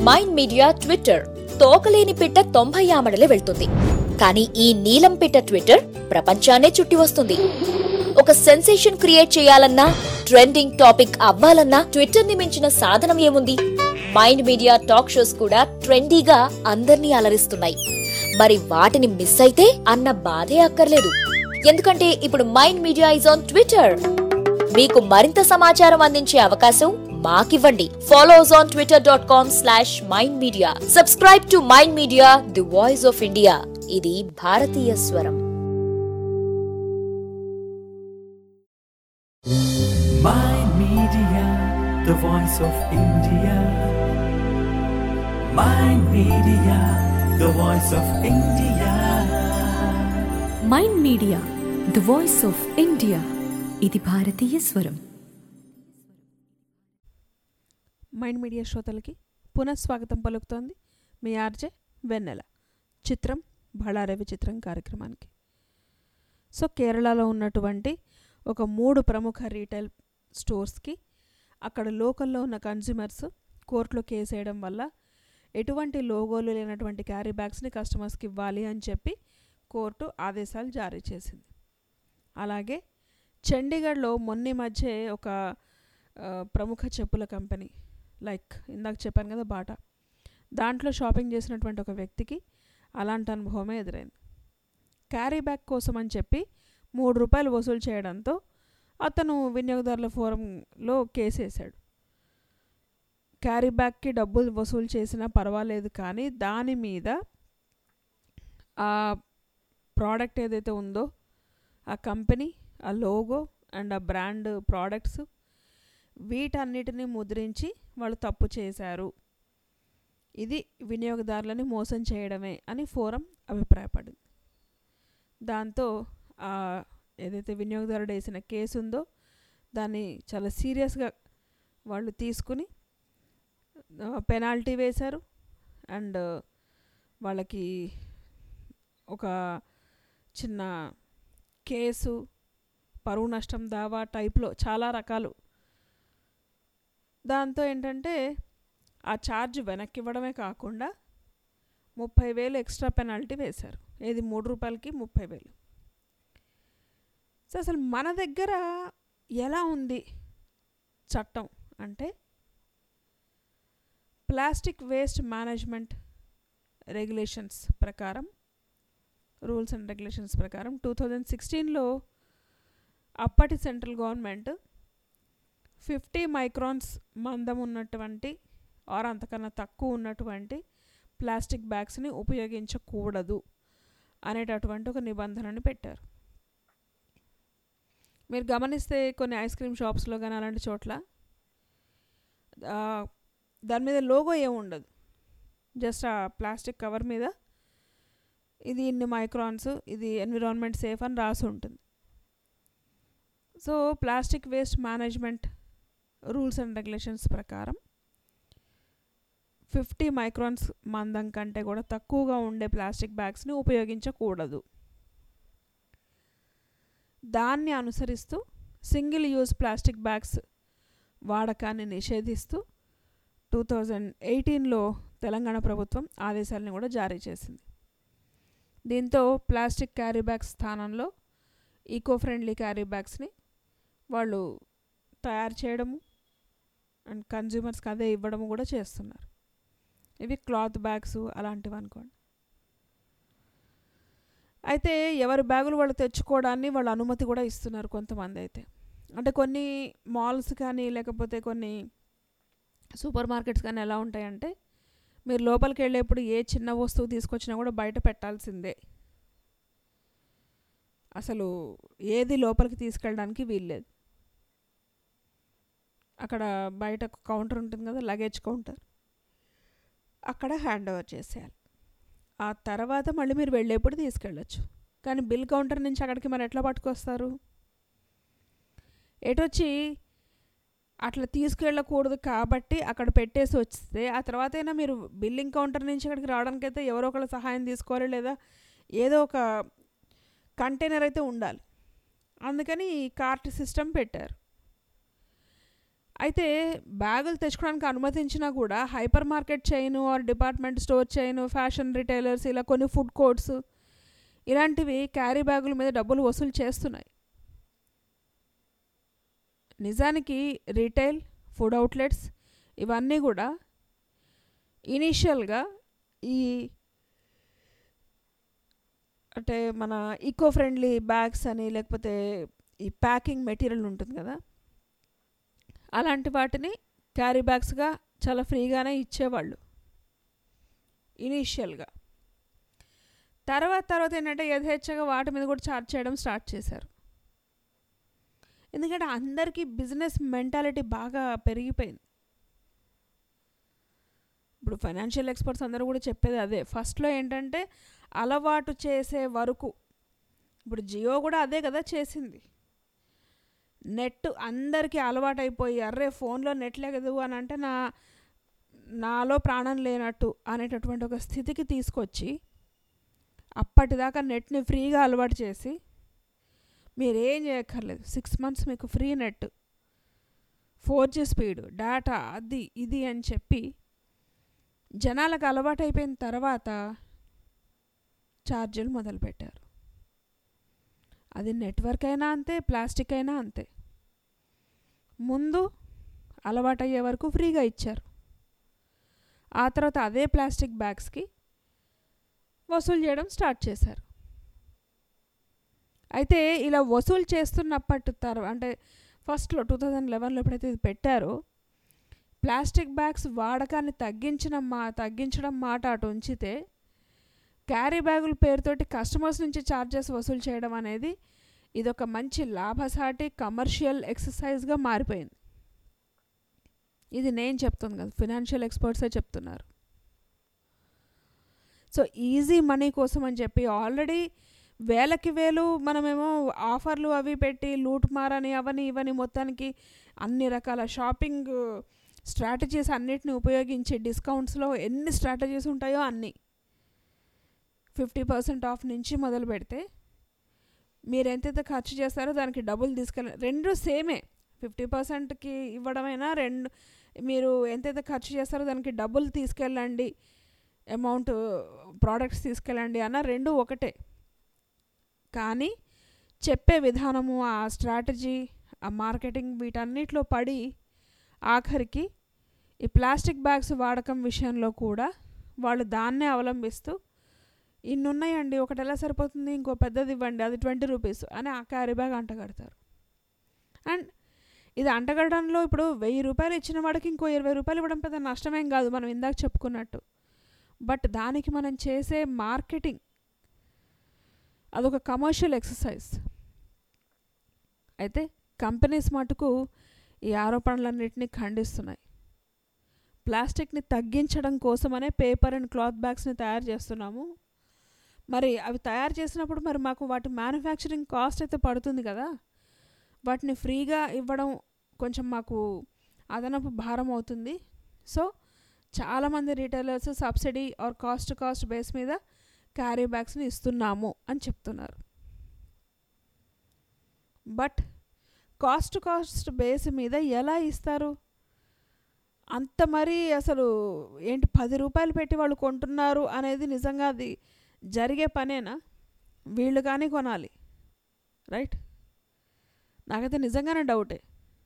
మైండ్ మీడియా ట్విట్టర్ తోకలేని పిట్ట తొంభై ఆమడలే వెళ్తుంది కానీ ఈ నీలం పిట్ట ట్విట్టర్ ప్రపంచాన్నే చుట్టి వస్తుంది ఒక సెన్సేషన్ క్రియేట్ చేయాలన్నా ట్రెండింగ్ టాపిక్ అవ్వాలన్నా ట్విట్టర్ ని మించిన సాధనం ఏముంది మైండ్ మీడియా టాక్ షోస్ కూడా ట్రెండీగా అందర్నీ అలరిస్తున్నాయి మరి వాటిని మిస్ అయితే అన్న బాధే అక్కర్లేదు ఎందుకంటే ఇప్పుడు mind media is on Twitter మీకు మరింత సమాచారం అందించే అవకాశం మాకివ్వండి follow us on Twitter dot com slash mind media subscribe to mind media the voice of India ఇది భారతీయ స్వరం Mind Media, the voice of India. Mind Media, the voice of India. Mind media the voice of India ఇది భారతీయ స్వరం mind media శ్రోతలకి పునఃస్వాగతం పలుకుతోంది మీ RJ వెన్నెల చిత్రం బళారవి చిత్రం కార్యక్రమానికి సో కేరళలో ఉన్నటువంటి ఒక మూడు ప్రముఖ రీటైల్ స్టోర్స్కి అక్కడ లోకల్లో ఉన్న కన్జ్యూమర్స్ కోర్టులో కేసు వేయడం వల్ల ఎటువంటి లోగోలు లేనటువంటి క్యారీ బ్యాగ్స్ని కస్టమర్స్కి ఇవ్వాలి అని చెప్పి కోర్టు ఆదేశాలు జారీ చేసింది అలాగే చండీగఢ్లో మొన్న మధ్య ఒక ఆ, ప్రముఖ చెప్పుల కంపెనీ లైక్ ఇందాక చెప్పాను కదా బాటా దాంట్లో షాపింగ్ చేసినటువంటి ఒక వ్యక్తికి అలాంటి అనుభవమే ఎదురైంది క్యారీ బ్యాగ్ కోసం అని చెప్పి మూడు రూపాయలు వసూలు చేయడంతో అతను వినియోగదారుల ఫోరంలో కేసు వేశాడు క్యారీ బ్యాగ్కి డబ్బులు వసూలు చేసినా పర్వాలేదు కానీ దాని మీద ఆ ప్రోడక్ట్ ఏదైతే ఉందో ఆ కంపెనీ ఆ లోగో అండ్ ఆ బ్రాండ్ ప్రోడక్ట్స్ వీటన్నిటిని ముద్రించి వాళ్ళు తప్పు చేశారు ఇది వినియోగదారులని మోసం చేయడమే అని ఫోరం అభిప్రాయపడింది దాంతో ఆ ఏదైతే వినియోగదారుడు వేసిన కేసు ఉందో దాన్ని చాలా సీరియస్గా వాళ్ళు తీసుకుని పెనాల్టీ వేశారు అండ్ వాళ్ళకి ఒక చిన్న కేసు పరువు నష్టం దావా టైప్లో చాలా రకాలు దాంతో ఏంటంటే ఆ ఛార్జ్ వెనక్కి ఇవ్వడమే కాకుండా ముప్పై వేలు ఎక్స్ట్రా పెనాల్టీ వేశారు ఏది మూడు రూపాయలకి ముప్పై వేలు సో అసలు మన దగ్గర ఎలా ఉంది చట్టం అంటే ప్లాస్టిక్ వేస్ట్ మేనేజ్మెంట్ రెగ్యులేషన్స్ ప్రకారం రూల్స్ అండ్ రెగ్యులేషన్స్ ప్రకారం టూ థౌజండ్ సిక్స్టీన్లో అప్పటి సెంట్రల్ గవర్నమెంట్ ఫిఫ్టీ మైక్రాన్స్ మందం ఉన్నటువంటి ఆర్ అంతకన్నా తక్కువ ఉన్నటువంటి ప్లాస్టిక్ బ్యాగ్స్ని ఉపయోగించకూడదు అనేటటువంటి ఒక నిబంధనని పెట్టారు మీరు గమనిస్తే కొన్ని ఐస్ క్రీమ్ షాప్స్లో కానీ అలాంటి చోట్ల ఆ, దాని మీద లోగో ఏమి ఉండదు జస్ట్ ఆ ప్లాస్టిక్ కవర్ మీద ఇది ఇన్ని మైక్రాన్స్ ఇది ఎన్విరాన్మెంట్ సేఫ్ అని రాసి ఉంటుంది so plastic waste management rules and regulations ప్రకారం ఫిఫ్టీ మైక్రాన్స్ మందం కంటే కూడా తక్కువగా ఉండే ప్లాస్టిక్ బ్యాగ్స్ని ఉపయోగించకూడదు దాన్ని అనుసరిస్తూ సింగిల్ యూజ్ ప్లాస్టిక్ బ్యాగ్స్ వాడకాన్ని నిషేధిస్తూ టూ థౌజండ్ ఎయిటీన్లో తెలంగాణ ప్రభుత్వం ఆదేశాలను కూడా జారీ చేసింది దీంతో ప్లాస్టిక్ క్యారీ బ్యాగ్స్ స్థానంలో ఈకో ఫ్రెండ్లీ క్యారీ బ్యాగ్స్ని వాళ్ళు తయారు చేయడము అండ్ కన్జ్యూమర్స్కి అదే ఇవ్వడము కూడా చేస్తున్నారు ఇవి క్లాత్ బ్యాగ్స్ అలాంటివి అనుకోండి అయితే ఎవరి బ్యాగులు వాళ్ళు తెచ్చుకోవడాన్ని వాళ్ళు అనుమతి కూడా ఇస్తున్నారు కొంతమంది అయితే అంటే కొన్ని మాల్స్ కానీ లేకపోతే కొన్ని సూపర్ మార్కెట్స్ కానీ ఎలా ఉంటాయంటే మీరు లోపలికి వెళ్ళేప్పుడు ఏ చిన్న వస్తువు తీసుకొచ్చినా కూడా బయట పెట్టాల్సిందే అసలు ఏది లోపలికి తీసుకెళ్ళడానికి వీల్లేదు అక్కడ బయట కౌంటర్ ఉంటుంది కదా లగేజ్ కౌంటర్ అక్కడ హ్యాండ్ ఓవర్ చేసేయాలి ఆ తర్వాత మళ్ళీ మీరు వెళ్ళేప్పుడు తీసుకెళ్ళచ్చు కానీ బిల్ కౌంటర్ నుంచి అక్కడికి మరి ఎట్లా పట్టుకొస్తారు ఎటొచ్చి అట్లా తీసుకెళ్ళకూడదు కాబట్టి అక్కడ పెట్టేసి వస్తే ఆ తర్వాత అయినా మీరు బిల్లింగ్ కౌంటర్ నుంచి అక్కడికి రావడానికైతే ఎవరో ఒకళ్ళ సహాయం తీసుకోవాలి లేదా ఏదో ఒక కంటైనర్ అయితే ఉండాలి అందుకని ఈ కార్ట్ సిస్టమ్ పెట్టారు అయితే బ్యాగులు తెచ్చుకోవడానికి అనుమతించినా కూడా hyper market chain or department store chain fashion retailers ఇలా కొన్ని ఫుడ్ కోర్ట్స్ ఇలాంటివి క్యారీ బ్యాగుల మీద డబ్బులు వసూలు చేస్తున్నాయి నిజానికి రీటైల్ ఫుడ్ అవుట్లెట్స్ ఇవన్నీ కూడా ఇనీషియల్గా ఈ అంటే మన ఈకో ఫ్రెండ్లీ బ్యాగ్స్ అని లేకపోతే ఈ ప్యాకింగ్ మెటీరియల్ ఉంటుంది కదా అలాంటి వాటిని క్యారీ బ్యాగ్స్గా చాలా ఫ్రీగానే ఇచ్చేవాళ్ళు ఇనీషియల్గా తర్వాత తర్వాత ఏంటంటే యథేచ్ఛగా వాటి మీద కూడా ఛార్జ్ చేయడం స్టార్ట్ చేశారు ఎందుకంటే అందరికీ బిజినెస్ మెంటాలిటీ బాగా పెరిగిపోయింది ఇప్పుడు ఫైనాన్షియల్ ఎక్స్పర్ట్స్ అందరూ కూడా చెప్పేది అదే ఫస్ట్లో ఏంటంటే అలవాటు చేసే వరకు ఇప్పుడు జియో కూడా అదే కదా చేసింది నెట్ అందరికీ అలవాటైపోయి అర్రే ఫోన్లో నెట్ లేదు అని అంటే నా నాలో ప్రాణం లేనట్టు అనేటటువంటి ఒక స్థితికి తీసుకొచ్చి అప్పటిదాకా నెట్ని ఫ్రీగా అలవాటు చేసి మీరేం చేయక్కర్లేదు సిక్స్ మంత్స్ మీకు free net four G speed data అది ఇది అని చెప్పి జనాలకు అలవాటు అయిపోయిన తర్వాత ఛార్జీలు మొదలుపెట్టారు అది నెట్వర్క్ అయినా అంతే ప్లాస్టిక్ అయినా అంతే ముందు అలవాటయ్యే వరకు ఫ్రీగా ఇచ్చారు ఆ తర్వాత అదే ప్లాస్టిక్ బ్యాగ్స్కి వసూలు చేయడం స్టార్ట్ చేశారు అయితే ఇలా వసూలు చేస్తున్నప్పటి తర్వాత అంటే ఫస్ట్లో టూ థౌజండ్ లెవెన్లో ఎప్పుడైతే ఇది పెట్టారో ప్లాస్టిక్ బ్యాగ్స్ వాడకాన్ని తగ్గించిన మా తగ్గించడం మాట అటు ఉంచితే క్యారీ బ్యాగుల పేరుతోటి కస్టమర్స్ నుంచి ఛార్జెస్ వసూలు చేయడం అనేది ఇదొక మంచి లాభసాటి కమర్షియల్ ఎక్సర్సైజ్గా మారిపోయింది ఇది నేను చెప్తుంది కదా ఫినాన్షియల్ ఎక్స్పర్ట్సే చెప్తున్నారు సో ఈజీ మనీ కోసం అని చెప్పి ఆల్రెడీ వేలకి వేలు మనమేమో ఆఫర్లు అవి పెట్టి లూట్ మారని అవని ఇవని మొత్తానికి అన్ని రకాల షాపింగ్ స్ట్రాటజీస్ అన్నిటిని ఉపయోగించి డిస్కౌంట్స్లో ఎన్ని స్ట్రాటజీస్ ఉంటాయో అన్నీ ఫిఫ్టీ పర్సెంట్ ఆఫ్ నుంచి మొదలు పెడితే మీరు ఎంతైతే ఖర్చు చేస్తారో దానికి డబ్బులు తీసుకెళ్ళ రెండు సేమే ఫిఫ్టీ పర్సెంట్కి ఇవ్వడమైనా రెండు మీరు ఎంతైతే ఖర్చు చేస్తారో దానికి డబ్బులు తీసుకెళ్ళండి అమౌంట్ ప్రోడక్ట్స్ తీసుకెళ్ళండి అన్న రెండు ఒకటే కానీ చెప్పే విధానము ఆ స్ట్రాటజీ ఆ మార్కెటింగ్ వీటన్నిటిలో పడి ఆఖరికి ఈ ప్లాస్టిక్ బ్యాగ్స్ వాడకం విషయంలో కూడా వాళ్ళు దాన్నే అవలంబిస్తూ ఇన్ని ఉన్నాయండి ఒకటి ఎలా సరిపోతుంది ఇంకో పెద్దది ఇవ్వండి అది ట్వంటీ రూపీస్ అని ఆ క్యారీ బ్యాగ్ అంటగడతారు అండ్ ఇది అంటగడడంలో ఇప్పుడు వెయ్యి రూపాయలు ఇచ్చిన వాడికి ఇంకో ఇరవై రూపాయలు ఇవ్వడం పెద్ద నష్టమేం కాదు మనం ఇందాక చెప్పుకున్నట్టు బట్ దానికి మనం చేసే మార్కెటింగ్ అదొక కమర్షియల్ ఎక్సర్సైజ్ అయితే కంపెనీస్ మటుకు ఈ ఆరోపణలన్నింటినీ ఖండిస్తున్నాయి ప్లాస్టిక్ని తగ్గించడం కోసమనే పేపర్ అండ్ క్లాత్ బ్యాగ్స్ని తయారు చేస్తున్నాము మరి అవి తయారు చేసినప్పుడు మరి మాకు వాటి మ్యానుఫ్యాక్చరింగ్ కాస్ట్ అయితే పడుతుంది కదా వాటిని ఫ్రీగా ఇవ్వడం కొంచెం మాకు అదనపు భారం అవుతుంది సో చాలామంది retailers subsidy or cost cost base మీద క్యారీ బ్యాగ్స్ని ఇస్తున్నాము అని చెప్తున్నారు బట్ కాస్ట్ కాస్ట్ బేస్ మీద ఎలా ఇస్తారు అంత మరీ అసలు ఏంటి పది రూపాయలు పెట్టి వాళ్ళు కొంటున్నారు అనేది నిజంగా అది జరిగే పనేనా వీళ్ళు కానీ కొనాలి రైట్ నాకైతే నిజంగానే డౌటే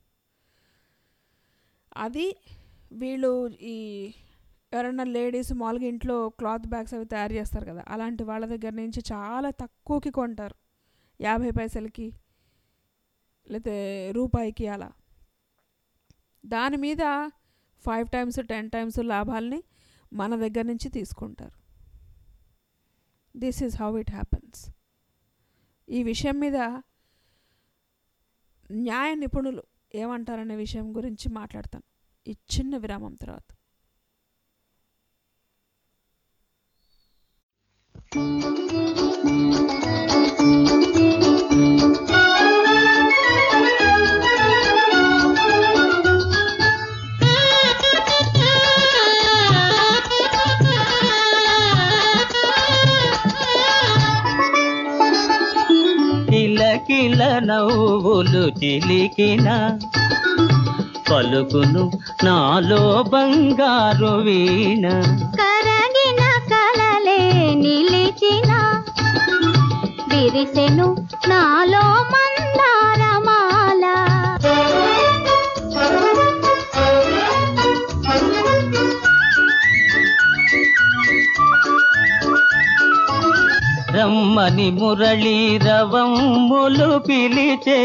అది వీళ్ళు ఈ ఎవరైనా లేడీస్ మామూలుగా ఇంట్లో క్లాత్ బ్యాగ్స్ అవి తయారు చేస్తారు కదా అలాంటి వాళ్ళ దగ్గర నుంచి చాలా తక్కువకి కొంటారు యాభై పైసలకి లేకపోతే రూపాయికి అలా దాని మీద ఫైవ్ టైమ్స్ టెన్ టైమ్స్ లాభాలని మన దగ్గర నుంచి తీసుకుంటారు this is how it happens ఈ విషయం మీద న్యాయ నిపుణులు ఏమంటారనే విషయం గురించి మాట్లాడతాను ఈ చిన్న విరామం తర్వాత కిలకిల నవ్వులు చిలికిన పలుకును నాలో బంగారు వీణ కరగిన కలలే నిలిచిన విరిసెను నాలో మందారమాల రమ్మని మురళీ రవమ్ములు పిలిచే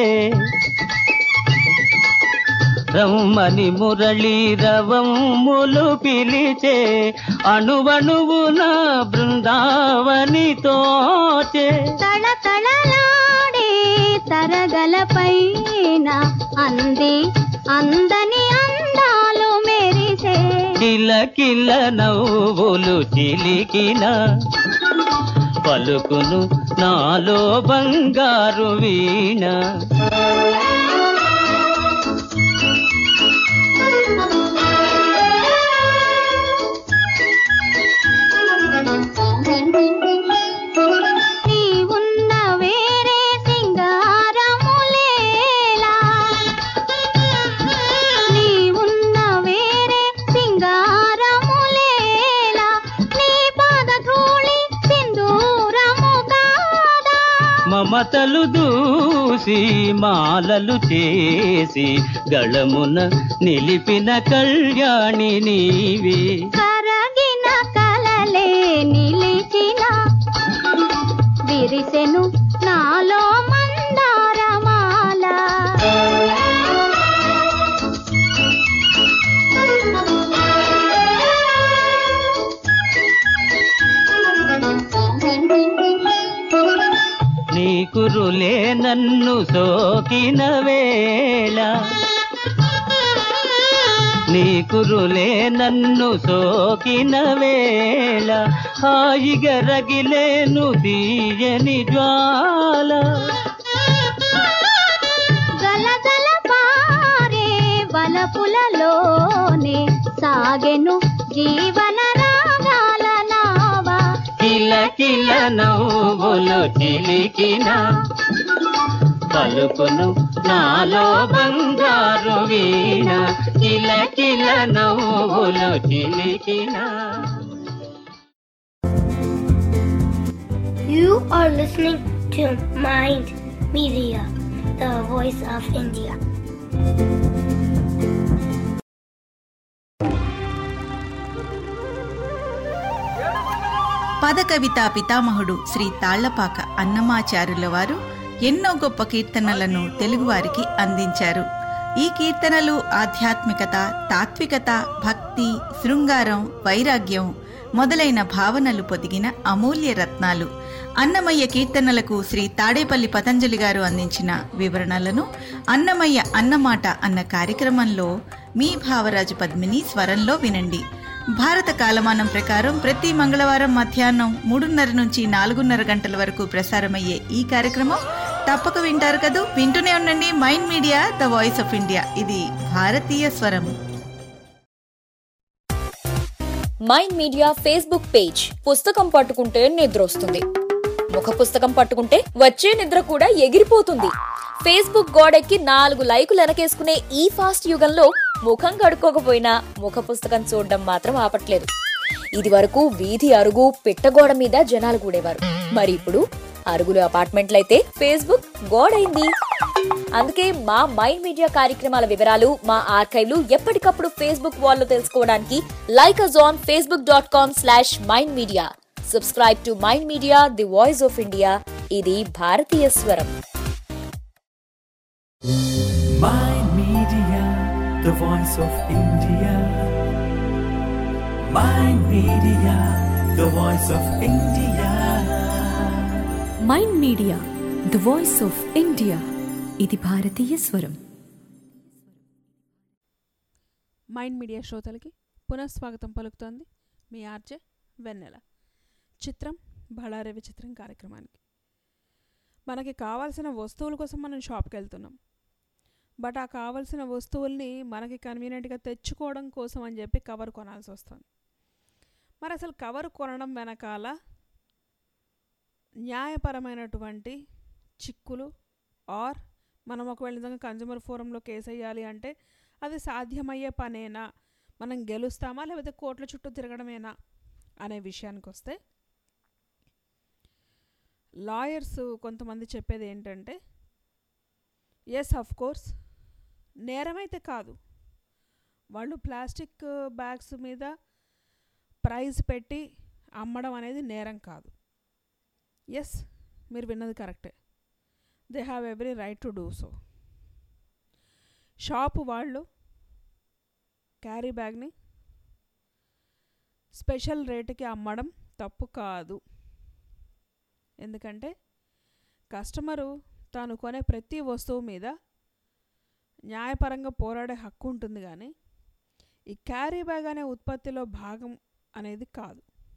రమ్మని మురళీ రవమ్ములు పిలిచే అణువణువున బృందావని తోచే తళతళలాడే తరగల పైన అంది అందని అందాలు మెరిసే కిలకిల నవ్వులు చిలికిన పలుకును నాలో బంగారు వీణ నీ ఉన్న వేరే సింగారములేలా నీ ఉన్న వేరే సింగారములేలా నీ పాదధూళి సింధూరము కాదా మమతలు దూసి మాలలు చేసి గళమున నిలిపిన కళ్యాణి నీవే కరగిన కలలే నిలిచిన విరిసెను నాలో మందారమాల నీ కురులే నన్ను సోకిన వేళ నీ కురులే నన్ను సోకిన వేళ హాయిగా రగిలేను తీయని జ్వాల గలగల పారే వలపులలోనే సాగెను జీవన రాగాల నావా కిల కిల నవ్వులు చిలికిన పలుకును నాలో బంగారు వీణ కిల కిల నవ్వులు చిలికిన You are listening to Mind Media, the voice of India. పదకవితా పితామహుడు శ్రీ తాళ్లపాక అన్నమాచారుల వారు ఎన్నో గొప్ప కీర్తనలను తెలుగువారికి అందించారు ఈ కీర్తనలు ఆధ్యాత్మికత తాత్వికత భక్తి శృంగారం వైరాగ్యం మొదలైన భావనలు పొదిగిన అమూల్య రత్నాలు అన్నమయ్య కీర్తనలకు శ్రీ తాడేపల్లి పతంజలి గారు అందించిన వివరణలను అన్నమయ్య అన్నమాట అన్న కార్యక్రమంలో మీ భావరాజు పద్మిని స్వరంలో వినండి భారత కాలమానం ప్రకారం ప్రతి మంగళవారం మధ్యాహ్నం మూడున్నర నుంచి నాలుగున్నర గంటల వరకు ప్రసారమయ్యే ఈ కార్యక్రమం తప్పక వింటారు కదూ వింటూనే ఉండండి mind media the voice of India ఇది భారతీయ స్వరం మైండ్ మీడియా ఫేస్బుక్ పేజ్ పుస్తకం పట్టుకుంటే నిద్ర వస్తుంది ముఖ పుస్తకం పట్టుకుంటే వచ్చే నిద్ర కూడా ఎగిరిపోతుంది ఫేస్బుక్ గోడెక్కి నాలుగు లైకులు వెనకేసుకునే ఈ ఫాస్ట్ యుగంలో ముఖం కడుక్కోకపోయినా ముఖ పుస్తకం చూడడం మాత్రం ఆపట్లేదు ఇది వరకు వీధి అరుగు పిట్టగోడ మీద జనాలు కూడేవారు మరి ఇప్పుడు అరుగులు అపార్ట్మెంట్లయితే ఫేస్బుక్ గోడైంది అందుకే మా మైండ్ మీడియా కార్యక్రమాల వివరాలు మా ఆర్కైవ్లు ఎప్పటికప్పుడు ఫేస్బుక్ వాల్లో తెలుసుకోవడానికి like us on Facebook dot com slash mind media subscribe to mind media the voice of India ఇది భారతీయ స్వరం Mind Media, the voice of India. Mind Media, the voice of India. Mind media the voice of India ఇది భారతీయ స్వరం mind media శ్రోతలకి పునఃస్వాగతం పలుకుతోంది మీ RJ వెన్నెల చిత్రం బళారే విచిత్రం కార్యక్రమానికి మనకి కావాల్సిన వస్తువుల కోసం మనం షాప్కి వెళ్తున్నాం బట్ ఆ కావాల్సిన వస్తువుల్ని మనకి కన్వీనియంట్గా తెచ్చుకోవడం కోసం అని చెప్పి కవర్ కొనాల్సి వస్తుంది మరి అసలు కవర్ కొనడం వెనకాల న్యాయపరమైనటువంటి చిక్కులు ఆర్ మనం ఒకవేళ నిజంగా కన్జ్యూమర్ ఫోరంలో కేసు వేయాలి అంటే అది సాధ్యమయ్యే పనేనా మనం గెలుస్తామా లేకపోతే కోట్ల చుట్టూ తిరగడమేనా అనే విషయానికి వస్తే లాయర్స్ కొంతమంది చెప్పేది ఏంటంటే ఎస్ అఫ్ కోర్స్ నేరమైతే కాదు వాళ్ళు ప్లాస్టిక్ బ్యాగ్స్ మీద ప్రైజ్ పెట్టి అమ్మడం అనేది నేరం కాదు ఎస్ మీరు విన్నది కరెక్టే they have every right to do so shop వాళ్ళు క్యారీ బ్యాగ్ని స్పెషల్ రేటుకి అమ్మడం తప్పు కాదు ఎందుకంటే కస్టమరు తాను కొనే ప్రతి వస్తువు మీద న్యాయపరంగా పోరాడే హక్కు ఉంటుంది కానీ ఈ క్యారీ బ్యాగ్ అనే ఉత్పత్తిలో భాగం అనేది కాదు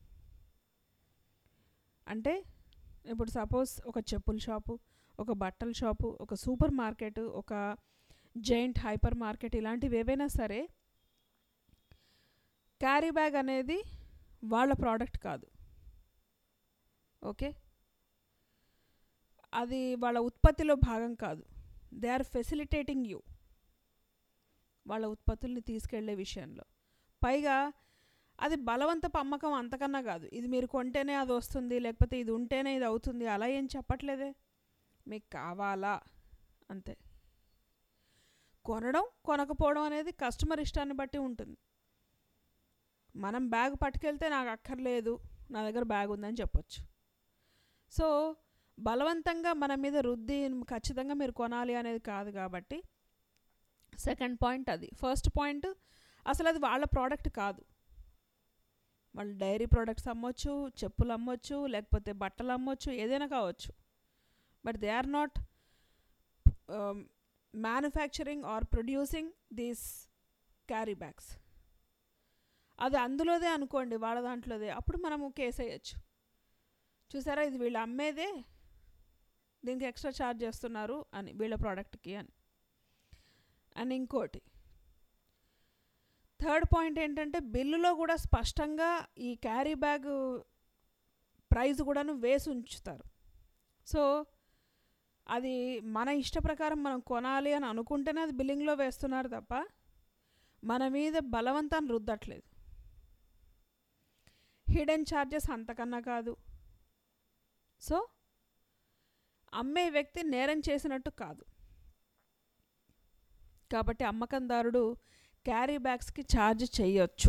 అంటే ఇప్పుడు సపోజ్ ఒక చెప్పుల షాపు ఒక బట్టల షాపు ఒక సూపర్ మార్కెట్ ఒక జైంట్ హైపర్ మార్కెట్ ఇలాంటివి ఏవైనా సరే క్యారీ బ్యాగ్ అనేది వాళ్ళ ప్రోడక్ట్ కాదు ఓకే అది వాళ్ళ ఉత్పత్తిలో భాగం కాదు దే ఆర్ ఫెసిలిటేటింగ్ యూ వాళ్ళ ఉత్పత్తుల్ని తీసుకెళ్లే విషయంలో పైగా అది బలవంతపు అమ్మకం అంతకన్నా కాదు ఇది మీరు కొంటేనే అది వస్తుంది లేకపోతే ఇది ఉంటేనే ఇది అవుతుంది అలా ఏం చెప్పట్లేదే మీకు కావాలా అంతే కొనడం కొనకపోవడం అనేది కస్టమర్ ఇష్టాన్ని బట్టి ఉంటుంది మనం బ్యాగ్ పట్టుకెళ్తే నాకు అక్కర్లేదు నా దగ్గర బ్యాగ్ ఉందని చెప్పొచ్చు సో బలవంతంగా మన మీద రుద్ది ఖచ్చితంగా మీరు కొనాలి అనేది కాదు కాబట్టి సెకండ్ పాయింట్ అది ఫస్ట్ పాయింట్ అసలు అది వాళ్ళ ప్రోడక్ట్ కాదు వాళ్ళు డైరీ ప్రోడక్ట్స్ అమ్మొచ్చు చెప్పులు అమ్మొచ్చు లేకపోతే బట్టలు అమ్మొచ్చు ఏదైనా కావచ్చు but they are not manufacturing or producing these carry bags అది అందులోదే అనుకోండి వాళ్ళ దాంట్లోదే అప్పుడు మనము కేసు వేయచ్చు చూసారా ఇది వీళ్ళు అమ్మేదే దీనికి ఎక్స్ట్రా ఛార్జ్ చేస్తున్నారు అని వీళ్ళ ప్రోడక్ట్కి అని అండ్ ఇంకోటి థర్డ్ పాయింట్ ఏంటంటే బిల్లులో కూడా స్పష్టంగా ఈ క్యారీ బ్యాగ్ ప్రైస్ కూడాను వేసి ఉంచుతారు సో అది మన ఇష్ట ప్రకారం మనం కొనాలి అని అనుకుంటేనే అది బిల్లింగ్లో వేస్తున్నారు తప్ప మన మీద బలవంతాన్ని రుద్దట్లేదు హిడెన్ ఛార్జెస్ అంతకన్నా కాదు సో అమ్మే వ్యక్తి నేరం చేసినట్టు కాదు కాబట్టి అమ్మకందారుడు క్యారీ బ్యాగ్స్కి ఛార్జ్ చేయొచ్చు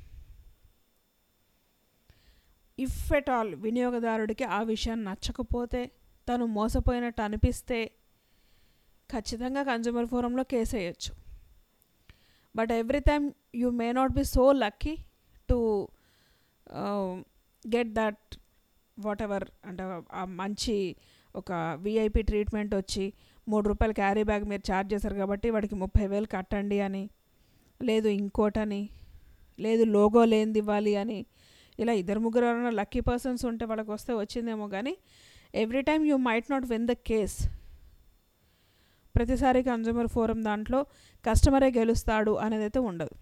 ఇఫ్ ఎట్ ఆల్ వినియోగదారుడికి ఆ విషయం నచ్చకపోతే తను మోసపోయినట్టు అనిపిస్తే ఖచ్చితంగా కన్జ్యూమర్ ఫోరంలో కేసు వేయచ్చు but every time you may not be so lucky to get that whatever అంటే ఆ మంచి ఒక విఐపి ట్రీట్మెంట్ వచ్చి మూడు రూపాయలు క్యారీ బ్యాగ్ మీరు ఛార్జ్ చేశారు కాబట్టి వాడికి ముప్పై వేలు కట్టండి అని లేదు ఇంకోటని లేదు లోగో లేనిది ఇవ్వాలి అని ఇలా ఇద్దరు ముగ్గురు ఎవరైనా లక్కీ పర్సన్స్ ఉంటే వాళ్ళకి వస్తే వచ్చిందేమో కానీ every time you might not win the case ప్రతిసారి కన్జ్యూమర్ ఫోరం దాంట్లో కస్టమరే గెలుస్తాడు అనేది అయితే ఉండదు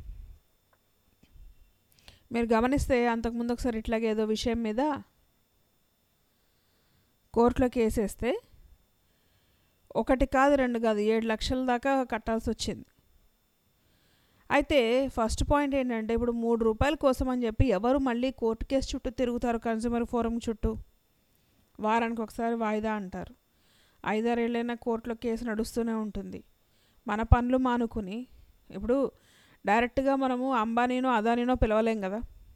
మీరు గమనిస్తే అంతకుముందు ఒకసారి ఇట్లాగే ఏదో విషయం మీద కోర్టులో కేసేస్తే ఒకటి కాదు రెండు కాదు ఏడు లక్షల దాకా కట్టాల్సి వచ్చింది అయితే ఫస్ట్ పాయింట్ ఏంటంటే ఇప్పుడు మూడు రూపాయల కోసం అని చెప్పి ఎవరు మళ్ళీ కోర్టు కేసు చుట్టూ తిరుగుతారు కన్జ్యూమర్ ఫోరం చుట్టూ వారానికి ఒకసారి వాయిదా అంటారు ఐదారేళ్ళైనా కోర్టులో కేసు నడుస్తూనే ఉంటుంది మన పనులు మానుకుని ఇప్పుడు డైరెక్ట్గా మనము అంబానీనో అదానీనో పిలవలేం కదా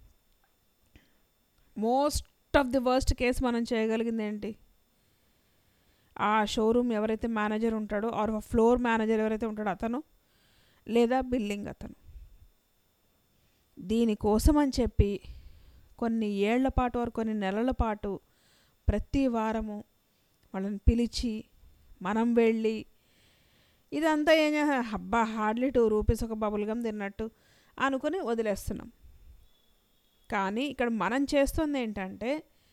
most of the worst case మనం చేయగలిగింది ఏంటి ఆ షోరూమ్ ఎవరైతే మేనేజర్ ఉంటాడో ఆర్ ఫ్లోర్ మేనేజర్ ఎవరైతే ఉంటాడో అతను లేదా బిల్లింగ్ అతను దీనికోసం అని చెప్పి కొన్ని ఏళ్ల పాటు వారు కొన్ని నెలల పాటు ప్రతి వారము వాళ్ళని పిలిచి మనం వెళ్ళి ఇదంతా ఏం చేస్తా హబ్బా హార్డ్లీ టూ రూపీస్ ఒక బబుల్ గమ్ తిన్నట్టు అనుకుని వదిలేస్తున్నాం కానీ ఇక్కడ మనం చేస్తుంది ఏంటంటే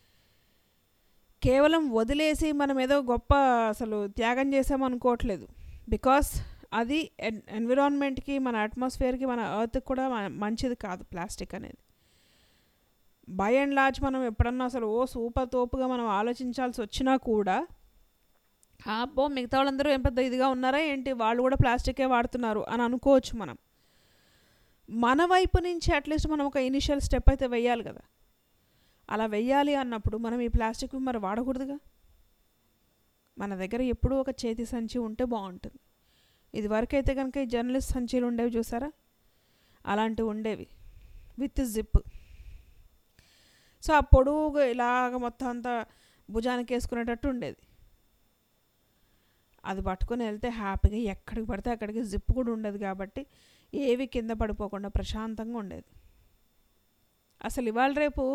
కేవలం వదిలేసి మనం ఏదో గొప్ప అసలు త్యాగం చేసామనుకోవట్లేదు బికాస్ అది ఎన్ ఎన్విరాన్మెంట్కి మన అట్మాస్ఫియర్కి మన ఎర్త్కి కూడా మంచిది కాదు ప్లాస్టిక్ అనేది బై అండ్ లార్జ్ మనం ఎప్పుడన్నా అసలు ఓ సూపర్ తోపుగా మనం ఆలోచించాల్సి వచ్చినా కూడా అబ్బో మిగతా వాళ్ళందరూ ఏం పెద్ద ఇదిగా ఉన్నారా ఏంటి వాళ్ళు కూడా ప్లాస్టికే వాడుతున్నారు అని అనుకోవచ్చు మనం మన వైపు నుంచి అట్లీస్ట్ మనం ఒక ఇనిషియల్ స్టెప్ అయితే వెయ్యాలి కదా అలా వెయ్యాలి అన్నప్పుడు మనం ఈ ప్లాస్టిక్ మరి వాడకూడదుగా మన దగ్గర ఎప్పుడూ ఒక చేతి సంచి ఉంటే బాగుంటుంది ఇది వరకు అయితే కనుక ఈ జర్నలిస్ట్ సంచీలు ఉండేవి చూసారా అలాంటివి ఉండేవి విత్ జిప్ సో ఆ పొడుగుగా ఇలాగ మొత్తం అంతా భుజానికి వేసుకునేటట్టు ఉండేది అది పట్టుకొని వెళ్తే హ్యాపీగా ఎక్కడికి పడితే అక్కడికి జిప్ కూడా ఉండేది కాబట్టి ఏవి కింద పడిపోకుండా ప్రశాంతంగా ఉండేది అసలు ఇవాళ రేపు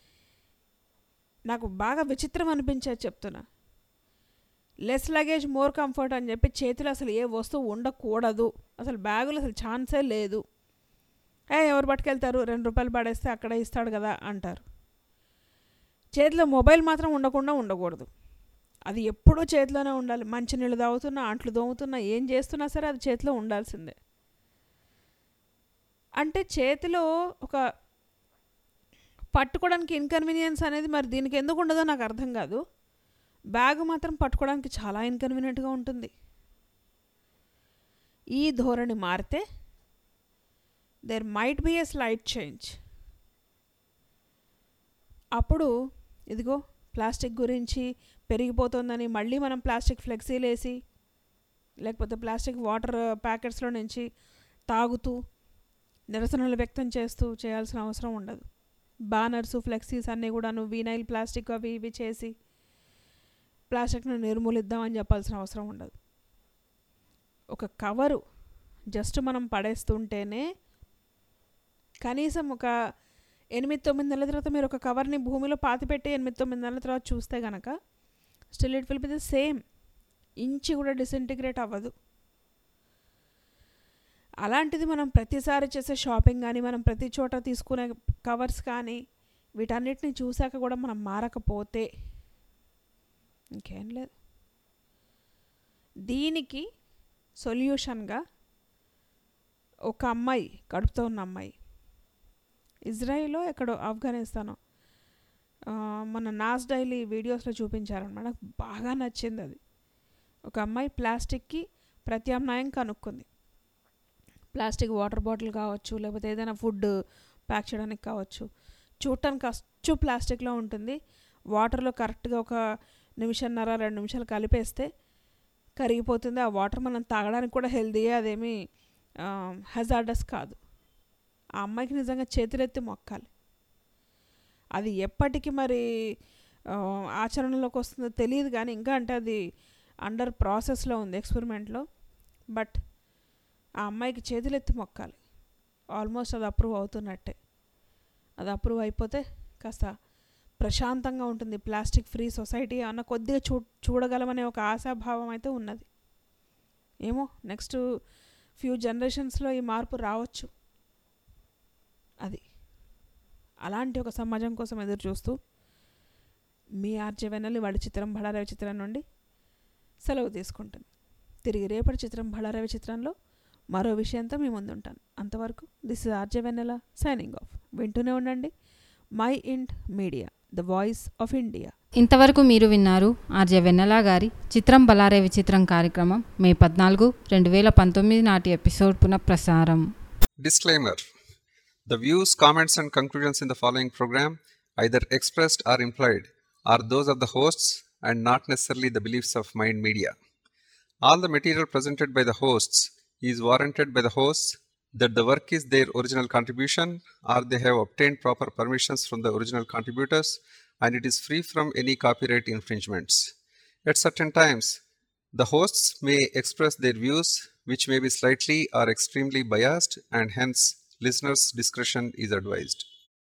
నాకు బాగా విచిత్రం అనిపించేది చెప్తున్నా లెస్ లగేజ్ మోర్ కంఫర్ట్ అని చెప్పి చేతిలో అసలు ఏ వస్తువు ఉండకూడదు అసలు బ్యాగులో అసలు ఛాన్సే లేదు ఏ ఎవరు పట్టుకెళ్తారు రెండు రూపాయలు పడేస్తే అక్కడ ఇస్తాడు కదా అంటారు చేతిలో మొబైల్ మాత్రం ఉండకుండా ఉండకూడదు అది ఎప్పుడూ చేతిలోనే ఉండాలి మంచినీళ్ళు తాగుతున్నా అంట్లు దోముతున్నా ఏం చేస్తున్నా సరే అది చేతిలో ఉండాల్సిందే అంటే చేతిలో ఒక పట్టుకోవడానికి ఇన్కన్వీనియన్స్ అనేది మరి దీనికి ఎందుకు ఉండదో నాకు అర్థం కాదు బ్యాగ్ మాత్రం పట్టుకోవడానికి చాలా ఇన్కన్వీనియంట్గా ఉంటుంది ఈ ధోరణి మారితే there might be a slight change అప్పుడు ఇదిగో ప్లాస్టిక్ గురించి పెరిగిపోతుందని మళ్ళీ మనం ప్లాస్టిక్ ఫ్లెక్సీలు వేసి లేకపోతే ప్లాస్టిక్ వాటర్ ప్యాకెట్స్లో నుంచి తాగుతూ నిరసనలు వ్యక్తం చేస్తూ చేయాల్సిన అవసరం ఉండదు బానర్స్ ఫ్లెక్సీస్ అన్నీ కూడాను వీనైల్ ప్లాస్టిక్ అవి ఇవి చేసి ప్లాస్టిక్ను నిర్మూలిద్దామని చెప్పాల్సిన అవసరం ఉండదు ఒక కవరు జస్ట్ మనం పడేస్తుంటేనే కనీసం ఒక ఎనిమిది తొమ్మిది నెలల తర్వాత మీరు ఒక కవర్ని భూమిలో పాతిపెట్టి ఎనిమిది తొమ్మిది నెలల తర్వాత చూస్తే కనుక still it will be the same ఇంచి కూడా డిసింటిగ్రేట్ అవ్వదు అలాంటిది మనం ప్రతిసారి చేసే షాపింగ్ కానీ మనం ప్రతి చోట తీసుకునే కవర్స్ కానీ వీటన్నిటిని చూశాక కూడా మనం మారకపోతే ఇంకేం లేదు దీనికి సొల్యూషన్గా ఒక అమ్మాయి కడుపుతో ఉన్న అమ్మాయి ఇజ్రాయిలో ఎక్కడో ఆఫ్ఘనిస్తాను మన నాస్ డైలీ వీడియోస్లో చూపించారనమాట నాకు బాగా నచ్చింది అది ఒక అమ్మాయి ప్లాస్టిక్కి ప్రత్యామ్నాయం కనుక్కుంది ప్లాస్టిక్ వాటర్ బాటిల్ కావచ్చు లేకపోతే ఏదైనా ఫుడ్ ప్యాక్ చేయడానికి కావచ్చు చూడటానికి అచ్చు ప్లాస్టిక్లో ఉంటుంది వాటర్లో కరెక్ట్గా ఒక నిమిషన్నర రెండు నిమిషాలు కలిపేస్తే కరిగిపోతుంది ఆ వాటర్ మనం తాగడానికి కూడా హెల్దీయే అదేమీ హజార్డస్ కాదు ఆ అమ్మాయికి నిజంగా చేతులెత్తి మొక్కాలి అది ఎప్పటికి మరి ఆచరణలోకి వస్తుందో తెలియదు కానీ ఇంకా అంటే అది అండర్ ప్రాసెస్లో ఉంది ఎక్స్పెరిమెంట్లో బట్ ఆ అమ్మాయికి చేతులెత్తి మొక్కాలి ఆల్మోస్ట్ అది అప్రూవ్ అవుతున్నట్టే అది అప్రూవ్ అయిపోతే కాస్త ప్రశాంతంగా ఉంటుంది ప్లాస్టిక్ ఫ్రీ సొసైటీ అన్న కొద్దిగా చూ చూడగలమనే ఒక ఆశాభావం అయితే ఉన్నది ఏమో నెక్స్ట్ ఫ్యూ జనరేషన్స్లో ఈ మార్పు రావచ్చు అది అలాంటి ఒక సమాజం కోసం ఎదురు చూస్తూ మీ ఆర్జే వెన్నెల్లి వాడి చిత్రం బళారవి చిత్రం నుండి సెలవు తీసుకుంటుంది తిరిగి రేపటి చిత్రం బళారవి చిత్రంలో మరో విషయంతో మీ ముందుంటాను అంతవరకు this is RJ Vennela signing off వింటూనే ఉండండి my int media the voice of India ఇంతవరకు మీరు విన్నారు ఆర్జే వెన్నెల గారి చిత్రం బలారే విచిత్రం కార్యక్రమం మే పద్నాలుగు రెండు వేల పంతొమ్మిది నాటి ఎపిసోడ్ పునఃప్రసారం Disclaimer The views, comments, and conclusions in the following program, either expressed or implied, are those of the hosts and not necessarily the beliefs of Mind Media. All the material presented by the hosts is warranted by the hosts that the work is their original contribution or they have obtained proper permissions from the original contributors and it is free from any copyright infringements. At certain times, the hosts may express their views which may be slightly or extremely biased and hence listeners' discretion is advised.